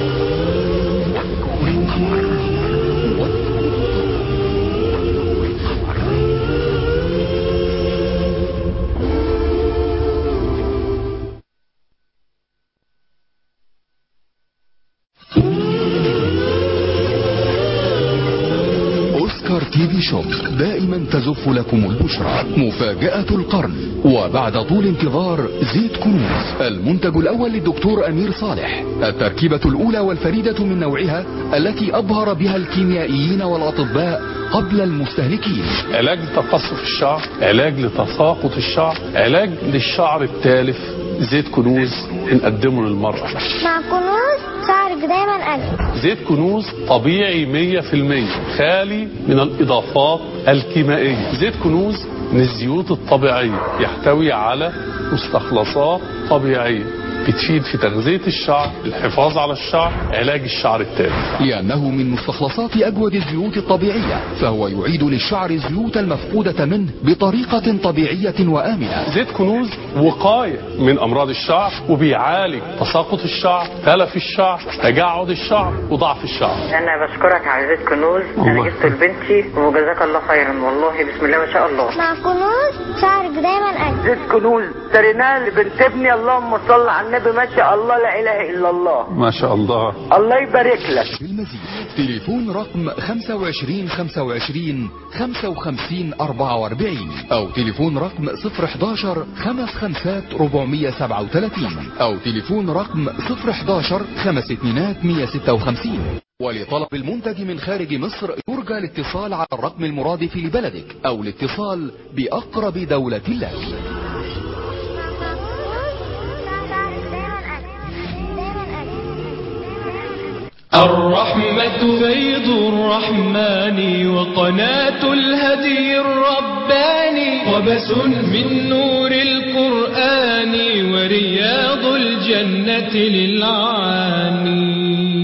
أوسكار تي في شوب دائما تزف لكم البشرى مفاجأة القرن وبعد طول انتظار زيت كنوز المنتج الأول للدكتور أمير صالح التركيبة الأولى والفريدة من نوعها التي أبهر بها الكيميائيين والأطباء قبل المستهلكين علاج لتقصف الشعر علاج لتساقط الشعر علاج للشعر التالف زيت كنوز بنقدمه للمرأة مع كنوز شعرك دايما أجمل زيت كنوز طبيعي 100% خالي من الإضافات الكيميائية زيت كنوز من الزيوت الطبيعية يحتوي على مستخلصات طبيعية بتفيد في تغذية الشعر الحفاظ على الشعر علاج الشعر التالف لأنه من مستخلصات أجود الزيوت الطبيعية فهو يعيد للشعر الزيوت المفقودة منه بطريقة طبيعية وآمنة زيت كنوز وقاية من أمراض الشعر وبيعالج تساقط الشعر تلف الشعر تجعد الشعر وضعف الشعر انا بشكرك على زيت كنوز انا جبته لبنتي وجزاك الله خيرا والله بسم الله ما شاء الله مع كنوز شعرك دايما أجمل زيت كنوز اشتريناه لبنت ابني اللهم صل على النبي ما شاء الله لا اله الا الله ما شاء الله الله يبارك لك بالمزيد تليفون رقم 25 25 55 44 أو تليفون رقم 011 خمس خمسات 437 أو تليفون رقم 011 خمس اتنينات 156 ولطلب المنتج من خارج مصر يرجى الاتصال على الرقم المرادف لبلدك أو الاتصال بأقرب دولة لك الرحمة بيض الرحمن وقناة الهدي الرباني وبس من نور القرآن ورياض الجنة للعاني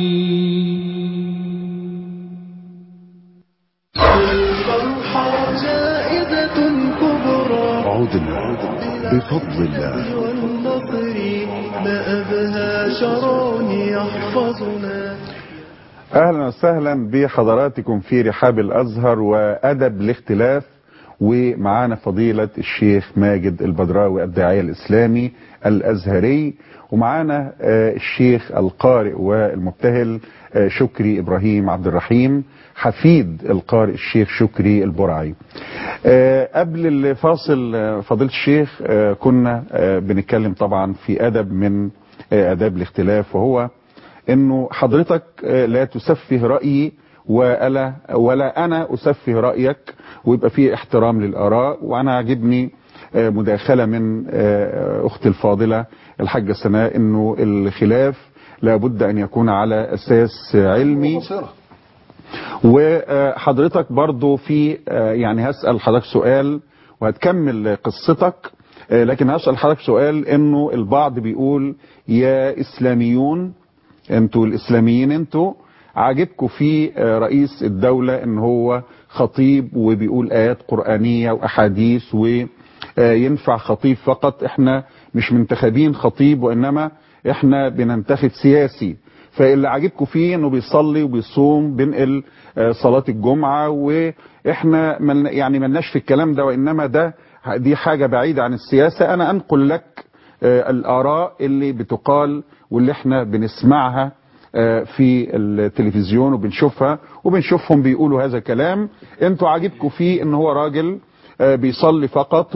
الفرحة جائزة كبرى عدنا بفضل الله والنصر ما أبهى شرون يحفظنا اهلا وسهلا بحضراتكم في رحاب الازهر وادب الاختلاف ومعانا فضيلة الشيخ ماجد البدراوي الداعية الاسلامي الازهري ومعانا آه، الشيخ القارئ والمبتهل آه، شكري ابراهيم عبد الرحيم حفيد القارئ الشيخ شكري البرعي آه، قبل الفاصل آه، فضيلة الشيخ آه، كنا آه، بنتكلم طبعا في ادب من آه، اداب الاختلاف وهو انه حضرتك آه، لا تسفه رأيي ولا ولا انا اسفه رأيك ويبقى في احترام للاراء وانا عجبني آه، مداخلة من آه، اختي الفاضلة الحاجة سناء انه الخلاف لابد ان يكون على اساس علمي وحضرتك برضو في آه، يعني هسأل حضرتك سؤال وهتكمل قصتك آه، لكن هسأل حضرتك سؤال انه البعض بيقول يا اسلاميون انتوا الاسلاميين انتوا عاجبكم في آه، رئيس الدولة ان هو خطيب وبيقول ايات قرآنية واحاديث وينفع خطيب فقط احنا مش منتخبين خطيب وانما احنا بننتخب سياسي فاللي عاجبكم فيه انه بيصلي وبيصوم بينقل آه، صلاة الجمعة واحنا من يعني ملناش في الكلام ده وانما ده دي حاجة بعيدة عن السياسة انا انقل لك آه، الاراء اللي بتقال واللي احنا بنسمعها آه، في التلفزيون وبنشوفها وبنشوفهم بيقولوا هذا كلام انتوا عاجبكم فيه ان هو راجل آه، بيصلي فقط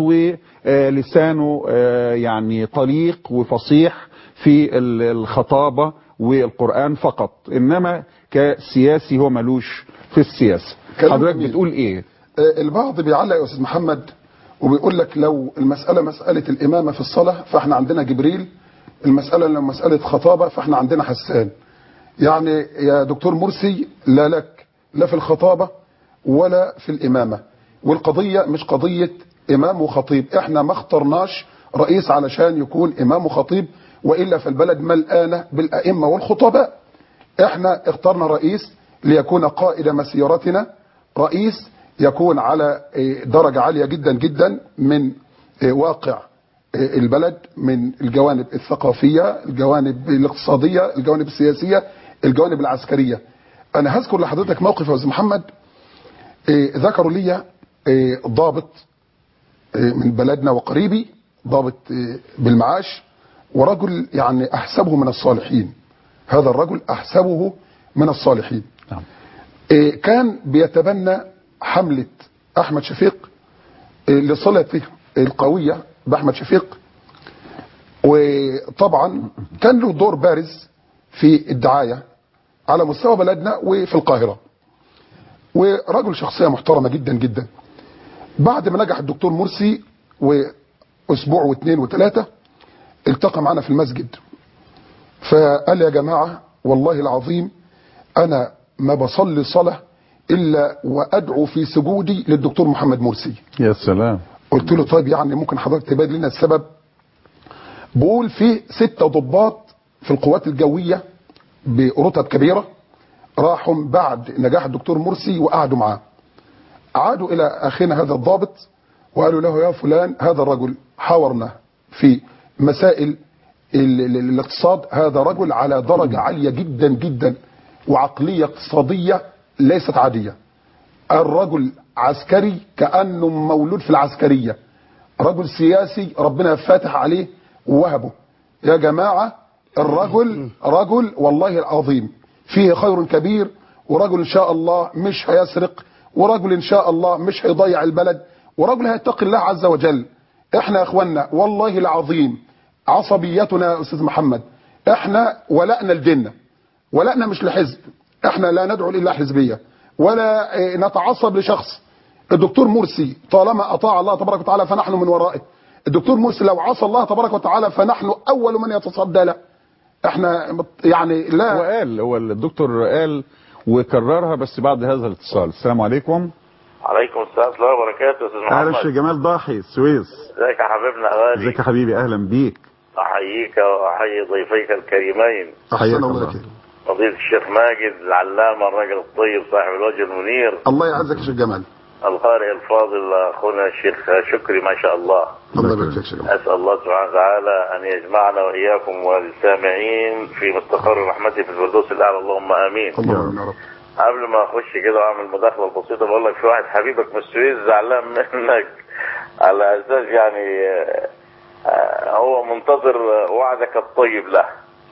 ولسانه يعني طليق وفصيح في ال- الخطابة والقرآن فقط انما كسياسي هو ملوش في السياسة كلام حضرتك جميل. بتقول ايه آه، البعض بيعلق يا استاذ محمد وبيقول لك لو المسألة مسألة الإمامة في الصلاة فاحنا عندنا جبريل المسألة لو مسألة خطابة فاحنا عندنا حسان يعني يا دكتور مرسي لا لك لا في الخطابة ولا في الإمامة والقضية مش قضية إمام وخطيب احنا ما اخترناش رئيس علشان يكون إمام وخطيب وإلا فالبلد ملآنة بالأئمة والخطباء احنا اخترنا رئيس ليكون قائد مسيرتنا رئيس يكون على اه، درجة عالية جدا جدا من اه، واقع اه، البلد من الجوانب الثقافية الجوانب الاقتصادية الجوانب السياسية الجوانب العسكرية انا هذكر لحضرتك موقف يا استاذ محمد اه، ذكروا لي اه، ضابط اه، من بلدنا وقريبي ضابط اه، بالمعاش ورجل يعني احسبه من الصالحين هذا الرجل احسبه من الصالحين إيه، كان بيتبنى حملة احمد شفيق إيه، لصلته القوية باحمد شفيق وطبعا كان له دور بارز في الدعاية على مستوى بلدنا وفي القاهرة ورجل شخصية محترمة جدا جدا بعد ما نجح الدكتور مرسي واسبوع واثنين وثلاثة التقى معنا في المسجد فقال يا جماعة والله العظيم انا ما بصلي صلاة الا وادعو في سجودي للدكتور محمد مرسي يا سلام قلت له طيب يعني ممكن حضرتك تبين لنا السبب بقول في ستة ضباط في القوات الجوية برتب كبيرة راحوا بعد نجاح الدكتور مرسي وقعدوا معاه عادوا إلى أخينا هذا الضابط وقالوا له يا فلان هذا الرجل حاورنا في مسائل ال- ال- الاقتصاد هذا رجل على درجة عالية جدا جدا وعقلية اقتصادية ليست عادية الرجل عسكري كأنه مولود في العسكرية رجل سياسي ربنا فاتح عليه ووهبه يا جماعة الرجل رجل والله العظيم فيه خير كبير ورجل إن شاء الله مش هيسرق ورجل إن شاء الله مش هيضيع البلد ورجل هيتقي الله عز وجل احنا يا اخوانا والله العظيم عصبيتنا يا استاذ محمد احنا ولأنا لديننا ولأنا مش لحزب احنا لا ندعو الا حزبيه ولا اه، نتعصب لشخص الدكتور مرسي طالما اطاع الله تبارك وتعالى فنحن من ورائه الدكتور مرسي لو عصى الله تبارك وتعالى فنحن اول من يتصدى له احنا مت- يعني لا وقال هو الدكتور قال وكررها بس بعد هذا الاتصال السلام عليكم عليكم السلام ورحمه الله وبركاته يا استاذ اهلا الشيخ محمد جمال ضاحي السويس ازيك يا حبيبنا غالي ازيك يا حبيبي اهلا بيك احييك واحيي ضيفيك الكريمين حياك الله فضيلة الشيخ ماجد العلامة الرجل الطيب صاحب الوجه المنير الله يعزك يا شيخ جمال القارئ الفاضل أخونا الشيخ شكري ما شاء الله الله يبارك فيك يا شيخ جمال أسأل الله سبحانه وتعالى أن يجمعنا وإياكم والسامعين في مستقر رحمته في الفردوس الأعلى اللهم آمين اللهم يا رب قبل ما أخش كده وأعمل مداخلة بسيطة بقول لك في واحد حبيبك من السويس زعلان منك على أساس يعني آه، آه، هو منتظر وعدك الطيب له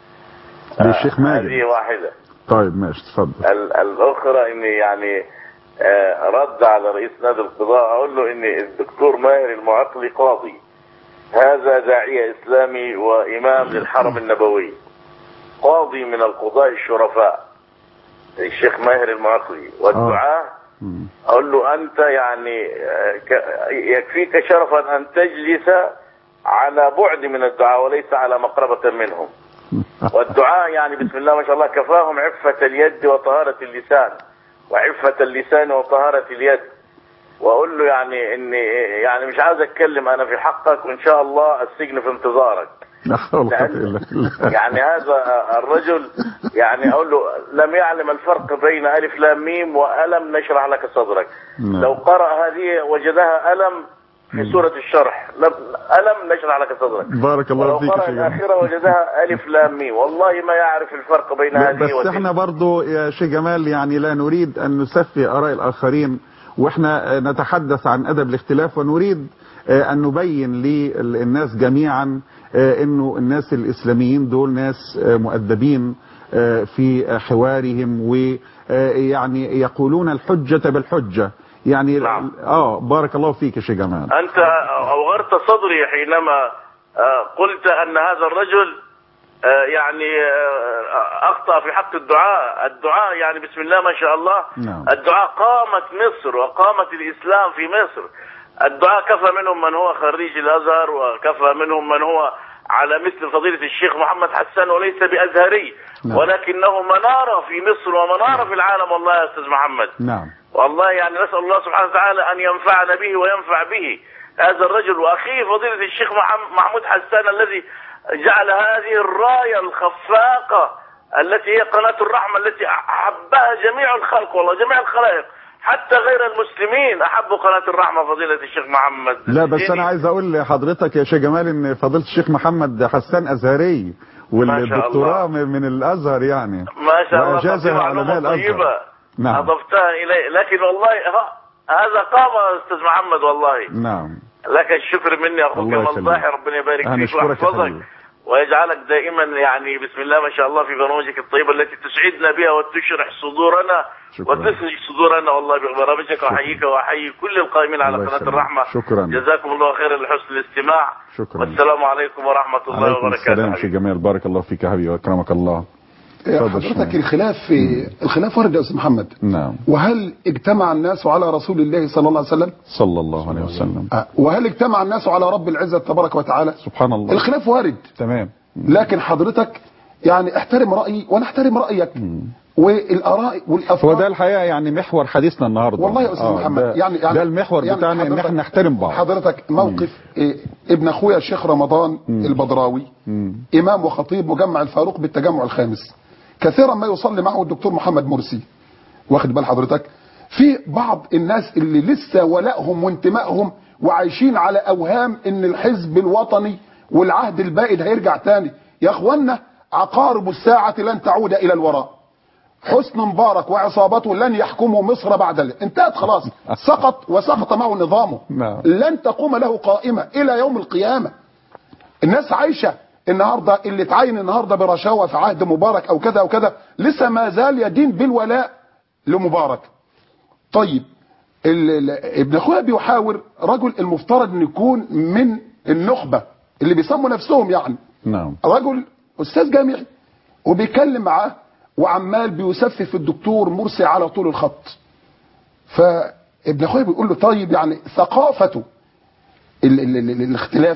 للشيخ ماجد هذه واحدة طيب ماشي اتفضل ال- الأخرى إني يعني آه، رد على رئيس نادي القضاء أقول له إن الدكتور ماهر المعقلي قاضي هذا داعية إسلامي وإمام للحرم النبوي قاضي من القضاء الشرفاء الشيخ ماهر المعقلي والدعاء أقول له أنت يعني آه، ك- يكفيك شرفا أن تجلس على بعد من الدعاء وليس على مقربة منهم والدعاء يعني بسم الله ما شاء الله كفاهم عفة اليد وطهارة اللسان وعفة اللسان وطهارة اليد واقول له يعني اني يعني مش عاوز اتكلم انا في حقك وان شاء الله السجن في انتظارك لا حول ولا قوة الا بالله يعني هذا الرجل يعني اقول له لم يعلم الفرق بين الف لام ميم والم نشرح لك صدرك نعم. لو قرأ هذه وجدها الم في سورة الشرح لم الم نشرح لك صدرك بارك الله ولو فيك يا قرأ شيخ جمال. الآخرة وجدها ألف لام ميم والله ما يعرف الفرق بين هذه بس وتلك احنا برضو يا شيخ جمال يعني لا نريد ان نسفي اراء الاخرين واحنا آه، نتحدث عن ادب الاختلاف ونريد آه، ان نبين للناس جميعا آه، انه الناس الاسلاميين دول ناس آه، مؤدبين آه، في آه، حوارهم ويعني يقولون الحجة بالحجة يعني اه بارك الله فيك يا شيخ جمال أنت أوغرت صدري حينما آه، قلت أن هذا الرجل آه، يعني آه، أخطأ في حق الدعاء الدعاء يعني بسم الله ما شاء الله نعم الدعاء قامت مصر وقامت الإسلام في مصر الدعاء كفى منهم من هو خريج الأزهر وكفى منهم من هو على مثل فضيلة الشيخ محمد حسان وليس بأزهري نعم. ولكنه منارة في مصر ومنارة في العالم والله يا أستاذ محمد نعم والله يعني نسأل الله سبحانه وتعالى أن ينفعنا به وينفع به هذا الرجل وأخيه فضيلة الشيخ محم- محمود حسان الذي جعل هذه الراية الخفاقة التي هي قناة الرحمة التي أحبها جميع الخلق والله جميع الخلائق حتى غير المسلمين أحبوا قناة الرحمة فضيلة الشيخ محمد لا بس انا عايز اقول لحضرتك يا شيخ جمال ان فضيله الشيخ محمد حسان ازهري والدكتوراه من من الازهر يعني ما شاء الله واجازها فضيلة علماء معلومة الازهر طيبة نعم أضفتها إلي لكن والله ه- هذا قام يا أستاذ محمد والله نعم لك الشكر مني اخوك الله يخليك. المنصاحي ربنا يبارك انا فيك اشكرك يا ويحفظك حبيبي ويجعلك دائما يعني بسم الله ما شاء الله في برامجك الطيبه التي تسعدنا بها وتشرح صدورنا شكرا. وتثلج صدورنا والله ببرامجك واحييك واحيي كل القائمين على الله قناه يسلمك. الرحمه شكرا. جزاكم الله خيرا لحسن الاستماع شكرا والسلام عليكم ورحمه الله عليكم وبركاته السلام شيخ جمال بارك الله فيك يا حبيبي واكرمك الله اتفضل حضرتك شيخ. الخلاف في الخلاف ورد يا استاذ محمد نعم وهل اجتمع الناس على رسول الله صلى الله عليه وسلم صلى الله عليه وسلم آه، وهل اجتمع الناس على رب العزة تبارك وتعالى سبحان الله الخلاف وارد تمام لكن حضرتك يعني احترم رأيي وانا احترم رأيك والاراء هو والافكار ده الحقيقه يعني محور حديثنا النهارده والله يا استاذ آه، محمد ده يعني, يعني ده المحور يعني بتاعنا ان حضرتك- احنا نحترم بعض حضرتك موقف إيه ابن اخويا الشيخ رمضان البدراوي امام وخطيب مجمع الفاروق بالتجمع الخامس كثيرا ما يصلي معه الدكتور محمد مرسي واخد بال حضرتك في بعض الناس اللي لسه ولائهم وانتمائهم وعايشين على اوهام ان الحزب الوطني والعهد البائد هيرجع تاني يا اخوانا عقارب الساعه لن تعود الى الوراء حسن مبارك وعصابته لن يحكموا مصر بعد ال- انتهت خلاص سقط وسقط معه نظامه نعم. لن تقوم له قائمة إلى يوم القيامة الناس عايشة النهاردة اللي اتعين النهاردة برشاوة في عهد مبارك أو كذا أو كذا لسه ما زال يدين بالولاء لمبارك طيب ال- ال- ابن اخويا بيحاور رجل المفترض ان يكون من النخبة اللي بيسموا نفسهم يعني نعم رجل استاذ جامعي وبيتكلم معاه وعمال بيسفف الدكتور مرسي على طول الخط فابن اخويا بيقول له طيب يعني ثقافته ال ال ال ال الاختلاف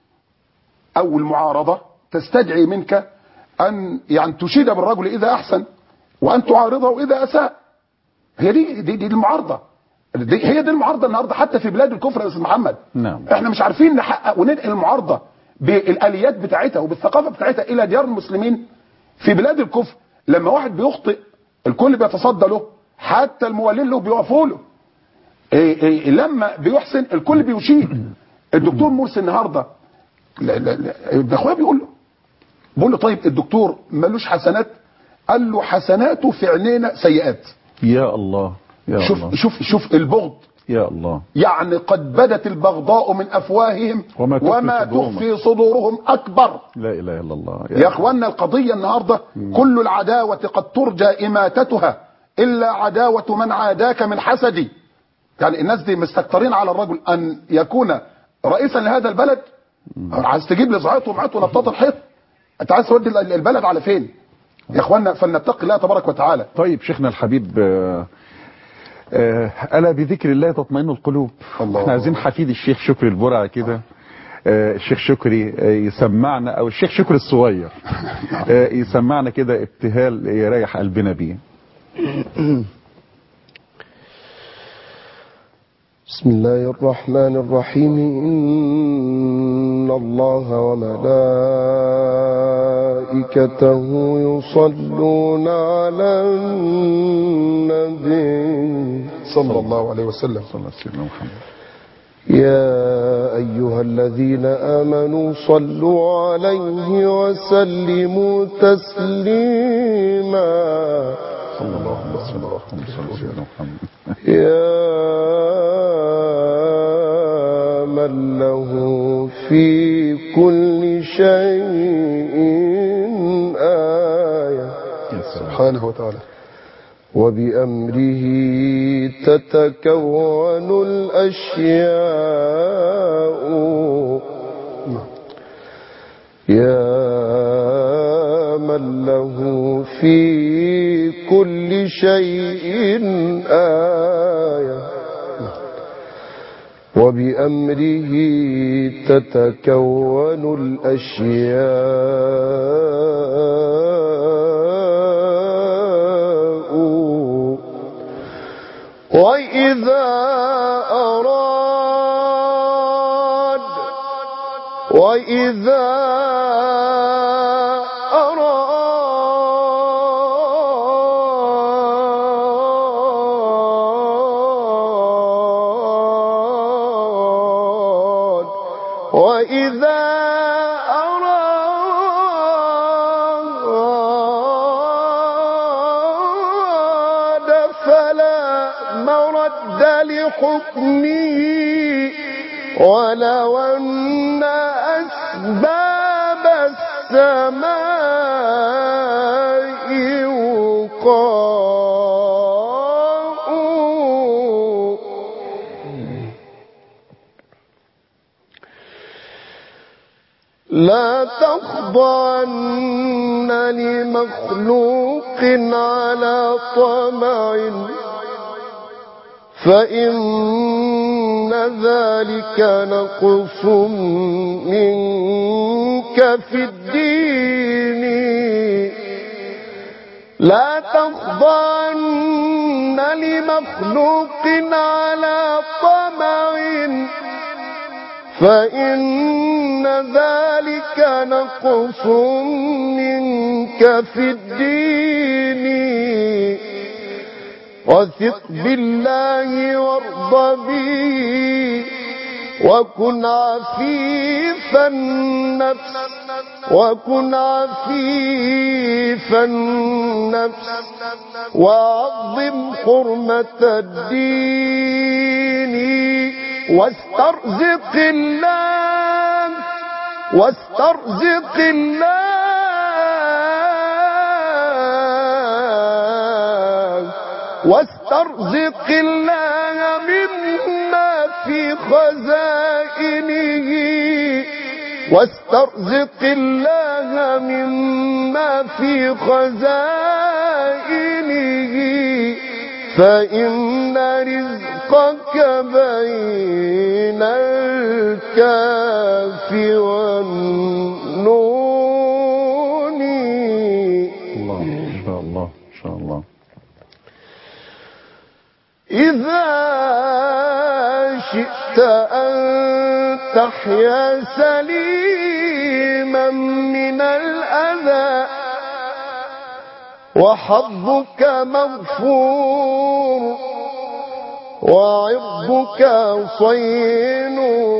او المعارضه تستدعي منك ان يعني تشيد بالرجل اذا احسن وان تعارضه اذا اساء هي دي دي, دي المعارضه دي هي دي المعارضه النهارده حتى في بلاد الكفر يا استاذ محمد نعم احنا مش عارفين نحقق وننقل المعارضه بالاليات بتاعتها وبالثقافه بتاعتها الى ديار المسلمين في بلاد الكفر لما واحد بيخطئ الكل بيتصدى له حتى المولين له بيقفوا له إيه إيه لما بيحسن الكل بيشيد الدكتور مرسي النهارده لا لا لا ابن اخويا بيقول له بيقول له طيب الدكتور ملوش حسنات قال له حسناته في عينينا سيئات يا الله يا شوف الله شوف شوف البغض يا الله يعني قد بدت البغضاء من افواههم وما تخفي وما صدورهم. تخفي صدورهم اكبر لا اله الا الله يا اخوانا القضيه النهارده كل العداوه قد ترجى اماتتها الا عداوه من عاداك من حسدي يعني الناس دي مستكترين على الرجل ان يكون رئيسا لهذا البلد عايز تجيب لي زعيط ومعط ونطاط الحيط انت عايز تودي ال- البلد على فين يا اخوانا فلنتقي الله تبارك وتعالى طيب شيخنا الحبيب آه، آه، ألا بذكر الله تطمئن القلوب الله. احنا عايزين حفيد الشيخ شكري البرع كده آه، الشيخ شكري آه، يسمعنا او الشيخ شكري الصغير آه، يسمعنا كده ابتهال يريح قلبنا بيه بسم الله الرحمن الرحيم إن الله وملائكته يصلون على النبي صلى الله عليه وسلم صلى الله عليه وسلم محمد يا أيها الذين آمنوا صلوا عليه وسلموا تسليما صلى الله عليه وسلم اللهم صل على محمد يا من له في كل شيء آية سبحانه وتعالى وبأمره تتكون الأشياء يا من له في كل شيء آية وبأمره تتكون الأشياء وإذا أراد وإذا أراد وإذا أراد فلا مرد لحكمه ولو أن أسباب السماء وقاء لا تخضعن لمخلوق على طمع فإن ذلك نقص منك في الدين لا تخضعن لمخلوق على طمع فإن ذلك نقص منك في الدين وثق بالله وارض به وكن عفيف النفس وكن عفيف النفس وعظم حرمة الدين واسترزق الله واسترزق الله واسترزق الله مما في خزائنه واسترزق الله مما في خزائنه فإن رزقك بين الكاف والنون الله ما شاء الله ما شاء الله إذا شئت أن تحيا سليما من الأذى وحظك مغفور وعرضك صين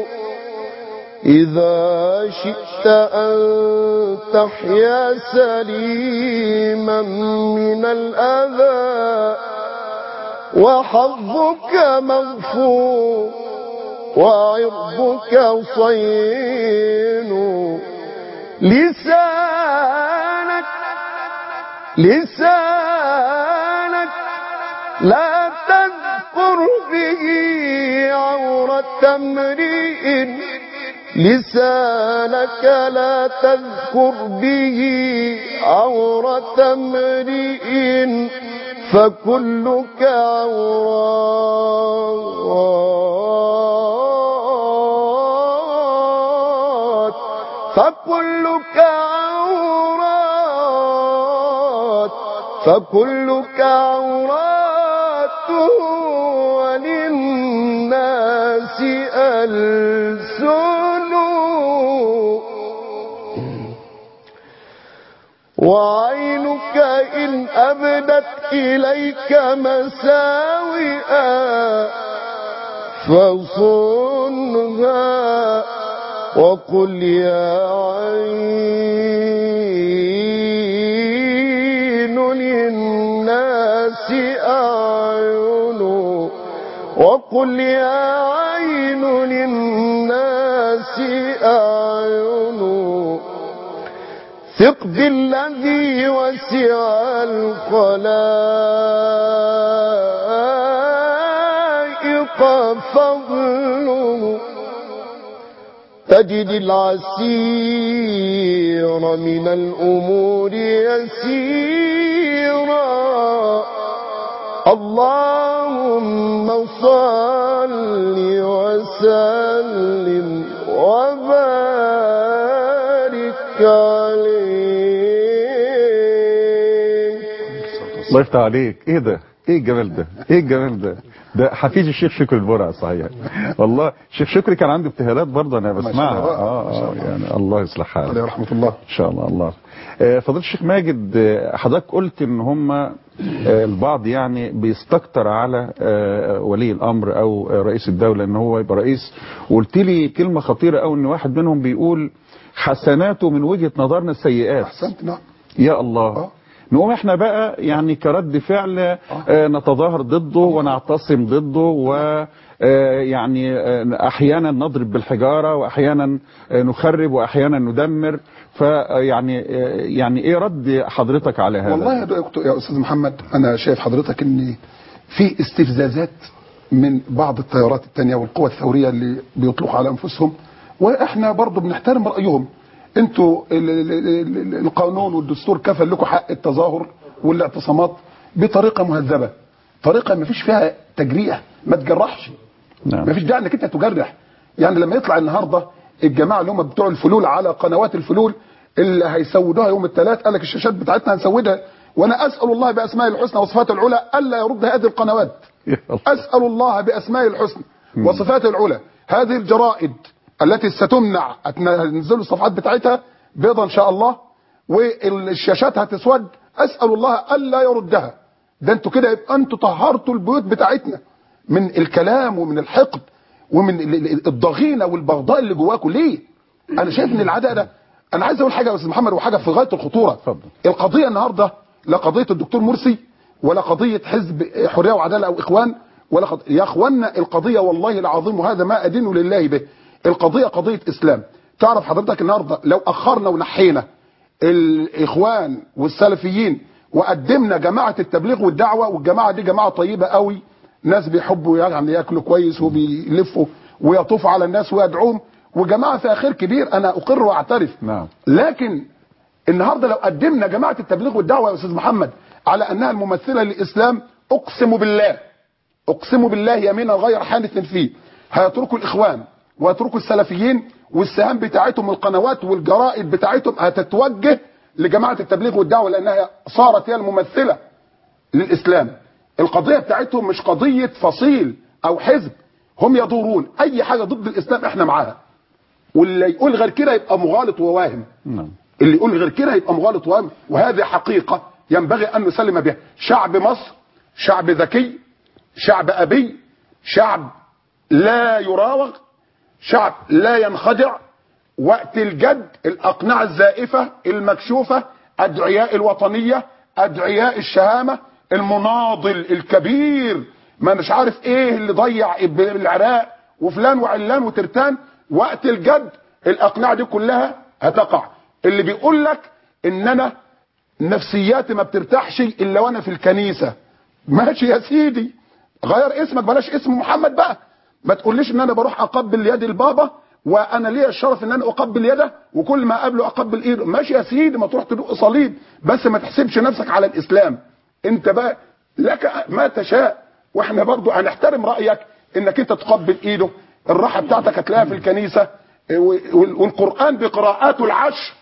إذا شئت أن تحيا سليما من الأذى وحظك مغفور وعرضك صين لسانك لسانك لا تذكر به عورة امرئ لسانك لا تذكر به عورة امرئ فكلك عورات فكلك عورات فكلك عورات وللناس ألسن وعينك إن أبدت إليك مساوئا فصنها وقل يا عين للناس أعين وقل يا عين للناس أعين ثق بالذي وسع الخلائق فضله تجد العسير من الأمور يسيرا اللهم صل وسلم وبارك عليه الله يفتح عليك ايه ده ايه الجمال ده ايه الجمال ده ده حفيد الشيخ شكري البرع صحيح والله الشيخ شكري كان عنده ابتهالات برضه انا بسمعها الله. اه اه يعني الله يصلح حاله عليه رحمة الله ان شاء الله الله آه، فضيله الشيخ ماجد آه، حضرتك قلت ان هم آه، البعض يعني بيستكتر على آه، ولي الامر او آه، رئيس الدوله ان هو يبقى رئيس وقلت لي كلمه خطيره قوي ان واحد منهم بيقول حسناته من وجهه نظرنا السيئات احسنت نعم يا الله نقوم احنا بقى يعني كرد فعل آه، نتظاهر ضده ونعتصم ضده و آه، يعني آه، احيانا نضرب بالحجاره واحيانا آه، نخرب واحيانا ندمر فيعني يعني ايه رد حضرتك على هذا والله يا دكتور يا استاذ محمد انا شايف حضرتك ان في استفزازات من بعض التيارات التانية والقوى الثورية اللي بيطلقوا على انفسهم واحنا برضو بنحترم رأيهم انتوا ال- ال- ال- ال- القانون والدستور كفل لكم حق التظاهر والاعتصامات بطريقة مهذبة طريقة ما فيش فيها تجريح ما تجرحش نعم. ما فيش داعي انك انت تجرح يعني لما يطلع النهارده الجماعه اللي هم بتوع الفلول على قنوات الفلول اللي هيسودوها يوم الثلاث قال لك الشاشات بتاعتنا هنسودها وانا اسال الله باسماء الحسنى وصفاته العلى الا يرد هذه القنوات اسال الله باسماء الحسنى وصفاته العلى هذه الجرائد التي ستمنع تنزل الصفحات بتاعتها بيضا ان شاء الله والشاشات هتسود اسال الله الا يردها ده انتوا كده يبقى انتوا طهرتوا البيوت بتاعتنا من الكلام ومن الحقد ومن ال- ال- الضغينه والبغضاء اللي جواكم ليه انا شايف ان العداء ده انا عايز اقول حاجه يا استاذ محمد وحاجه في غايه الخطوره اتفضل القضيه النهارده لا قضيه الدكتور مرسي ولا قضيه حزب حريه وعداله او اخوان ولا قضية يا اخوانا القضيه والله العظيم وهذا ما ادين لله به القضيه قضيه اسلام تعرف حضرتك النهارده لو اخرنا ونحينا الاخوان والسلفيين وقدمنا جماعه التبليغ والدعوه والجماعه دي جماعه طيبه قوي ناس بيحبوا يعني ياكلوا كويس وبيلفوا ويطوفوا على الناس ويدعوهم وجماعه فيها خير كبير انا اقر واعترف نعم لكن النهارده لو قدمنا جماعه التبليغ والدعوه يا استاذ محمد على انها الممثله للاسلام اقسم بالله اقسم بالله يمينا غير حانث فيه هيتركوا الاخوان ويتركوا السلفيين والسهام بتاعتهم القنوات والجرائد بتاعتهم هتتوجه لجماعه التبليغ والدعوه لانها صارت هي الممثله للاسلام القضيه بتاعتهم مش قضيه فصيل او حزب هم يدورون اي حاجه ضد الاسلام احنا معاها واللي يقول غير كده يبقى مغالط وواهم نعم اللي يقول غير كده يبقى مغالط وواهم وهذه حقيقه ينبغي ان نسلم بها شعب مصر شعب ذكي شعب ابي شعب لا يراوغ شعب لا ينخدع وقت الجد الاقنعه الزائفه المكشوفه ادعياء الوطنيه ادعياء الشهامه المناضل الكبير ما مش عارف ايه اللي ضيع العراق وفلان وعلان وترتان وقت الجد الاقنعه دي كلها هتقع اللي بيقول لك ان انا نفسياتي ما بترتاحش الا وانا في الكنيسه ماشي يا سيدي غير اسمك بلاش اسم محمد بقى ما تقوليش ان انا بروح اقبل يد البابا وانا ليا الشرف ان انا اقبل يده وكل ما اقابله اقبل ايده ماشي يا سيدي ما تروح تدق صليب بس ما تحسبش نفسك على الاسلام انت بقى لك ما تشاء واحنا برضو هنحترم رايك انك انت تقبل ايده الراحه بتاعتك هتلاقيها في الكنيسه وال- والقران بقراءاته العشر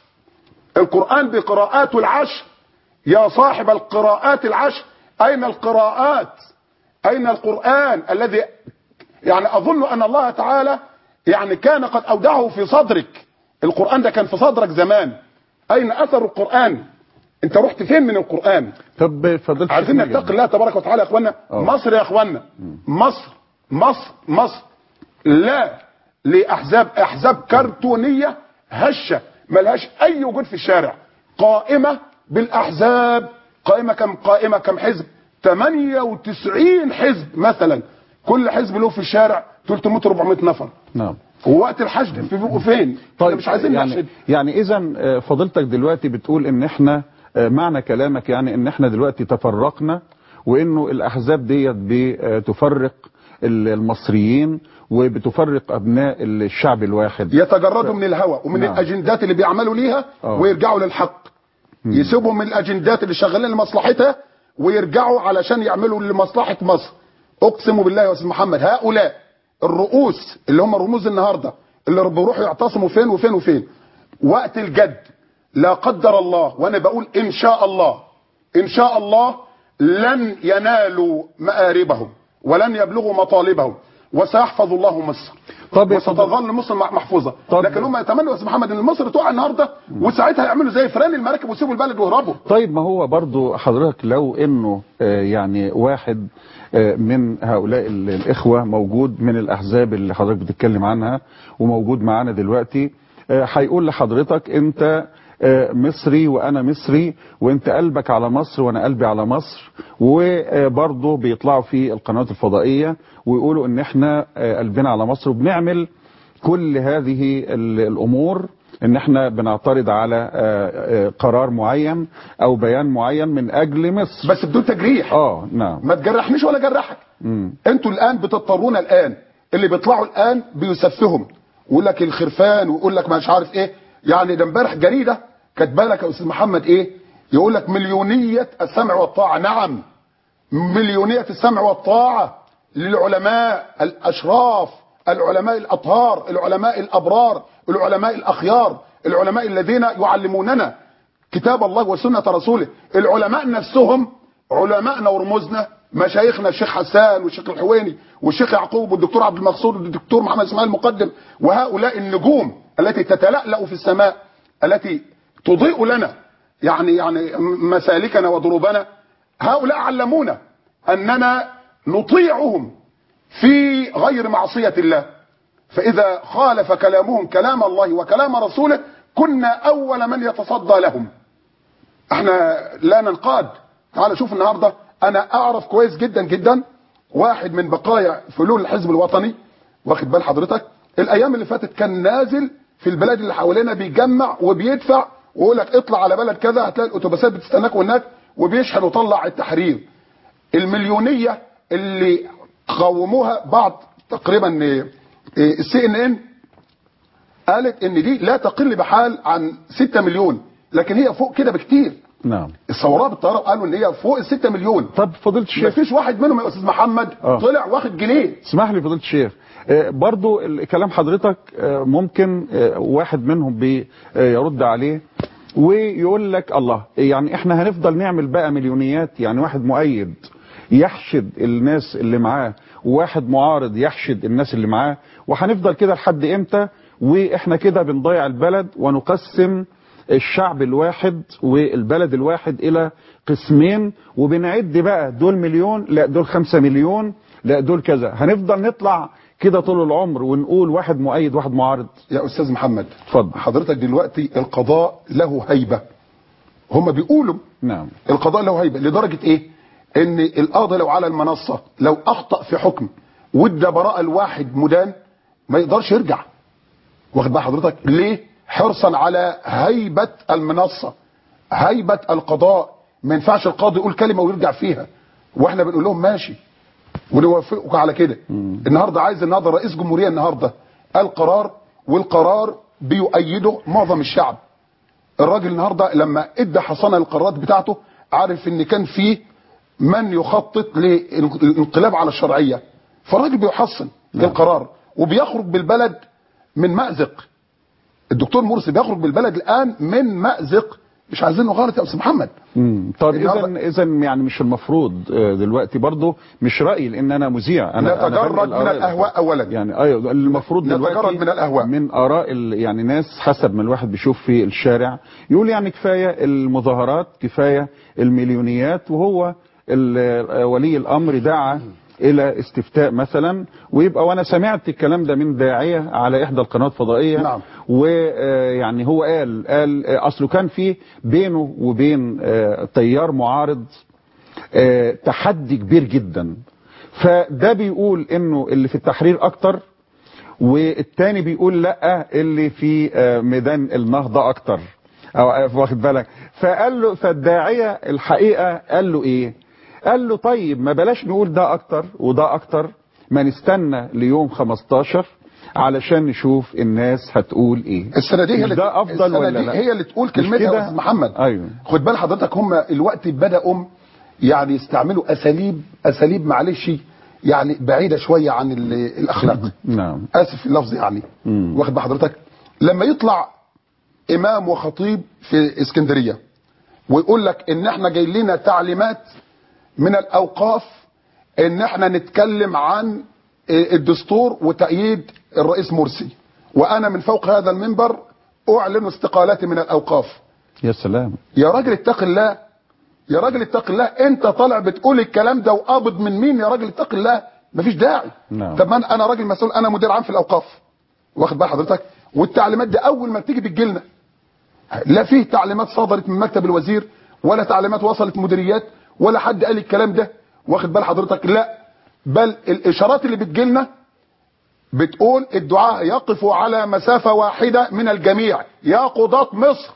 القران بقراءاته العشر يا صاحب القراءات العشر اين القراءات اين القران الذي يعني اظن ان الله تعالى يعني كان قد اودعه في صدرك القران ده كان في صدرك زمان اين اثر القران انت رحت فين من القران طب فضلت عايزين نتقي الله تبارك وتعالى يا اخوانا مصر يا اخوانا مصر مصر مصر لا لاحزاب احزاب كرتونيه هشه ملهاش اي وجود في الشارع قائمه بالاحزاب قائمه كم قائمه كم حزب 98 حزب مثلا كل حزب له في الشارع 300 400 نفر نعم ووقت الحشد في بيبقوا فين طيب مش عايزين يعني نحشد يعني اذا فضيلتك دلوقتي بتقول ان احنا آه، معنى كلامك يعني ان احنا دلوقتي تفرقنا وانه الاحزاب ديت بتفرق ال- المصريين وبتفرق ابناء الشعب الواحد يتجردوا من الهوى ومن نعم. الاجندات اللي بيعملوا ليها آه. ويرجعوا للحق يسيبوا من الاجندات اللي شغالين لمصلحتها ويرجعوا علشان يعملوا لمصلحه مصر اقسم بالله يا استاذ محمد هؤلاء الرؤوس اللي هم رموز النهارده اللي بيروحوا يعتصموا فين وفين وفين وقت الجد لا قدر الله وانا بقول ان شاء الله ان شاء الله لن ينالوا مآربهم ولن يبلغوا مطالبهم وسيحفظ الله مصر طب وستظل مصر مح- محفوظه لكن هم يتمنوا يا استاذ محمد ان مصر تقع النهارده وساعتها يعملوا زي فران المراكب ويسيبوا البلد ويهربوا طيب ما هو برضو حضرتك لو انه آه، يعني واحد آه، من هؤلاء ال- الاخوه موجود من الاحزاب اللي حضرتك بتتكلم عنها وموجود معانا دلوقتي آه، هيقول لحضرتك انت آه، مصري وانا مصري وانت قلبك على مصر وانا قلبي على مصر وبرضه بيطلعوا في القنوات الفضائيه ويقولوا ان احنا آه، قلبنا على مصر وبنعمل كل هذه ال- الامور ان احنا بنعترض على آه، آه، قرار معين او بيان معين من اجل مصر بس بدون تجريح اه نعم ما تجرحنيش ولا جرحك مم. انتوا الان بتضطرون الان اللي بيطلعوا الان بيسفهم ويقول لك الخرفان ويقول لك مش عارف ايه يعني ده امبارح جريده كاتبه لك يا استاذ محمد ايه يقول لك مليونيه السمع والطاعه نعم مليونيه السمع والطاعه للعلماء الاشراف العلماء الاطهار العلماء الابرار العلماء الاخيار العلماء الذين يعلموننا كتاب الله وسنة رسوله العلماء نفسهم علماءنا ورموزنا مشايخنا الشيخ حسان والشيخ الحويني والشيخ يعقوب والدكتور عبد المقصود والدكتور محمد اسماعيل المقدم وهؤلاء النجوم التي تتلألأ في السماء التي تضيء لنا يعني يعني مسالكنا وضروبنا هؤلاء علمونا اننا نطيعهم في غير معصية الله فإذا خالف كلامهم كلام الله وكلام رسوله كنا أول من يتصدى لهم احنا لا ننقاد تعال شوف النهاردة أنا أعرف كويس جدا جدا واحد من بقايا فلول الحزب الوطني واخد بال حضرتك الأيام اللي فاتت كان نازل في البلاد اللي حوالينا بيجمع وبيدفع ويقول لك اطلع على بلد كذا هتلاقي الأتوبيسات بتستناك هناك وبيشحن وطلع التحرير المليونية اللي قوموها بعض تقريبا السي ان ان قالت ان دي لا تقل بحال عن 6 مليون لكن هي فوق كده بكتير نعم الثوراء بالطياره قالوا ان هي فوق ال 6 مليون طب فضيله الشيخ مفيش واحد منهم يا استاذ محمد آه. طلع واخد جنيه اسمح لي فضيله الشيخ آه، برضو ال- كلام حضرتك آه، ممكن آه، واحد منهم بيرد عليه ويقول لك الله يعني احنا هنفضل نعمل بقى مليونيات يعني واحد مؤيد يحشد الناس اللي معاه وواحد معارض يحشد الناس اللي معاه وهنفضل كده لحد امتى واحنا كده بنضيع البلد ونقسم الشعب الواحد والبلد الواحد الى قسمين وبنعد بقى دول مليون لا دول خمسة مليون لا دول كذا هنفضل نطلع كده طول العمر ونقول واحد مؤيد واحد معارض يا استاذ محمد اتفضل حضرتك دلوقتي القضاء له هيبه هم بيقولوا نعم القضاء له هيبه لدرجه ايه ان القاضي لو على المنصه لو اخطا في حكم وادى براءه لواحد مدان ما يقدرش يرجع واخد بال حضرتك ليه حرصا على هيبه المنصه هيبه القضاء ما ينفعش القاضي يقول كلمه ويرجع فيها واحنا بنقول لهم ماشي ونوافقك على كده النهارده عايز النهارده رئيس جمهوريه النهارده القرار والقرار بيؤيده معظم الشعب الراجل النهارده لما ادى حصانه القرارات بتاعته عارف ان كان في من يخطط للانقلاب على الشرعيه فالراجل بيحصن القرار وبيخرج بالبلد من مأزق الدكتور مرسي بيخرج بالبلد الان من مأزق مش عايزين نغلط يا استاذ محمد امم طب اذا النهاردة- اذا يعني مش المفروض آه، دلوقتي برضه مش رايي لان انا مذيع انا أنا نتجرد بنقل من آراء. الاهواء اولا يعني ايوه المفروض نتجرد دلوقتي من الاهواء من اراء ال- يعني ناس حسب ما الواحد بيشوف في الشارع يقول يعني كفايه المظاهرات كفايه المليونيات وهو ال- ولي الامر دعا الى استفتاء مثلا ويبقى وانا سمعت الكلام ده من داعيه على احدى القنوات الفضائيه نعم. ويعني هو قال قال آه، اصله كان في بينه وبين آه، تيار معارض آه، تحدي كبير جدا فده بيقول انه اللي في التحرير اكتر والتاني بيقول لا اللي في آه، ميدان النهضة اكتر او آه، واخد بالك فقال له فالداعية الحقيقة قال له ايه قال له طيب ما بلاش نقول ده اكتر وده اكتر ما نستنى ليوم 15 علشان نشوف الناس هتقول ايه السنه دي هي مش اللي ده افضل السنة ولا دي لا هي اللي تقول مش كلمتها كده؟ يا استاذ محمد ايوه خد بال حضرتك هم الوقت بداوا يعني يستعملوا اساليب اساليب معلش يعني بعيده شويه عن ال- الاخلاق نعم اسف في اللفظ يعني واخد بال حضرتك لما يطلع امام وخطيب في اسكندريه ويقول لك ان احنا جاي لنا تعليمات من الاوقاف ان احنا نتكلم عن الدستور وتأييد الرئيس مرسي وانا من فوق هذا المنبر اعلن استقالتي من الاوقاف يا سلام يا راجل اتق الله يا راجل اتق الله انت طالع بتقول الكلام ده وقابض من مين يا راجل اتق الله مفيش داعي نعم. طب ما انا أنا راجل مسؤول انا مدير عام في الاوقاف واخد بال حضرتك والتعليمات دي اول ما بتيجي بتجيلنا لا فيه تعليمات صدرت من مكتب الوزير ولا تعليمات وصلت مديريات ولا حد قال الكلام ده واخد بال حضرتك لا بل الاشارات اللي بتجيلنا بتقول الدعاء يقف على مسافة واحدة من الجميع يا قضاة مصر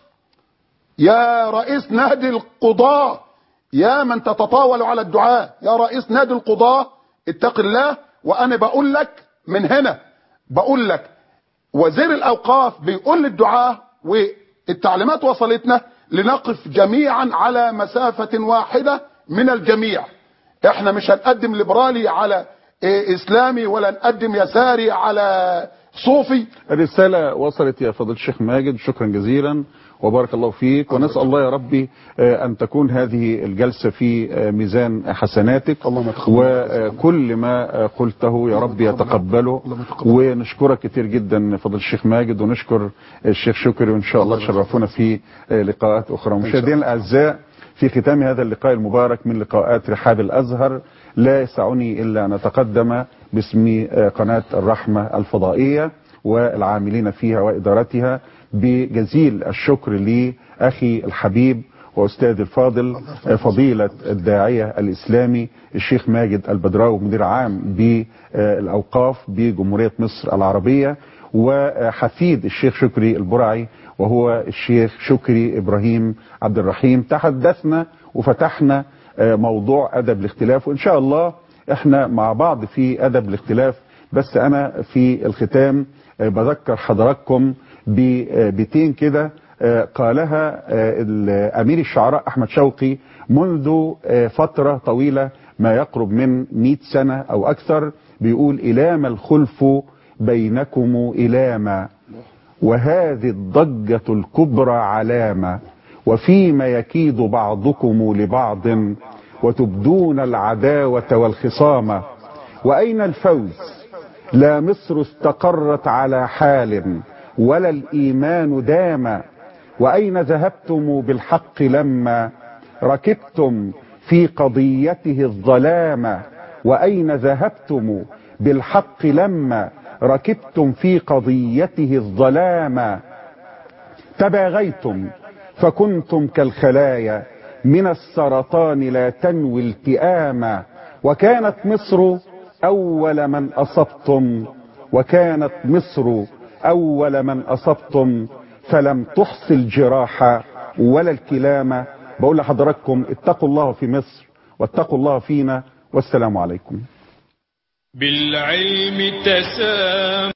يا رئيس نادي القضاة يا من تتطاول على الدعاء يا رئيس نادي القضاة اتق الله وانا بقول لك من هنا بقول لك وزير الاوقاف بيقول للدعاة والتعليمات وصلتنا لنقف جميعا على مسافة واحدة من الجميع احنا مش هنقدم ليبرالي على إيه اسلامي ولا نقدم يساري على صوفي الرسالة وصلت يا فضيلة الشيخ ماجد شكرا جزيلا وبارك الله فيك ونسأل الله يا ربي آه، أن تكون هذه الجلسة في آه، ميزان حسناتك وكل ما آه، قلته يا رب يتقبله ونشكرك كتير جدا فضل الشيخ ماجد ونشكر الشيخ شكري وإن شاء الله تشرفونا في آه، لقاءات أخرى مشاهدينا الأعزاء في ختام هذا اللقاء المبارك من لقاءات رحاب الأزهر لا يسعني إلا أن أتقدم باسم آه، قناة الرحمة الفضائية والعاملين فيها وإدارتها بجزيل الشكر لأخي الحبيب وأستاذ الفاضل آه، فضيلة الداعية الإسلامي الشيخ ماجد البدراوي مدير عام بالأوقاف بجمهورية مصر العربية وحفيد الشيخ شكري البرعي وهو الشيخ شكري إبراهيم عبد الرحيم تحدثنا وفتحنا آه، موضوع أدب الاختلاف وإن شاء الله احنا مع بعض في أدب الاختلاف بس أنا في الختام آه، بذكر حضراتكم ببيتين كده آه، قالها آه، أمير الشعراء أحمد شوقي منذ آه، فترة طويلة ما يقرب من 100 سنة أو أكثر بيقول إلام الخلف بينكم إلاما وهذه الضجة الكبرى علامة وفيما يكيد بعضكم لبعض وتبدون العداوة والخصامة وأين الفوز لا مصر استقرت على حال ولا الإيمان دام وأين ذهبتم بالحق لما ركبتم في قضيته الظلام وأين ذهبتم بالحق لما ركبتم في قضيته الظلام تباغيتم فكنتم كالخلايا من السرطان لا تنوي التئاما وكانت مصر أول من أصبتم وكانت مصر أول من أصبتم فلم تحصي الجراح ولا الكلام بقول لحضراتكم اتقوا الله في مصر واتقوا الله فينا والسلام عليكم بالعلم تسام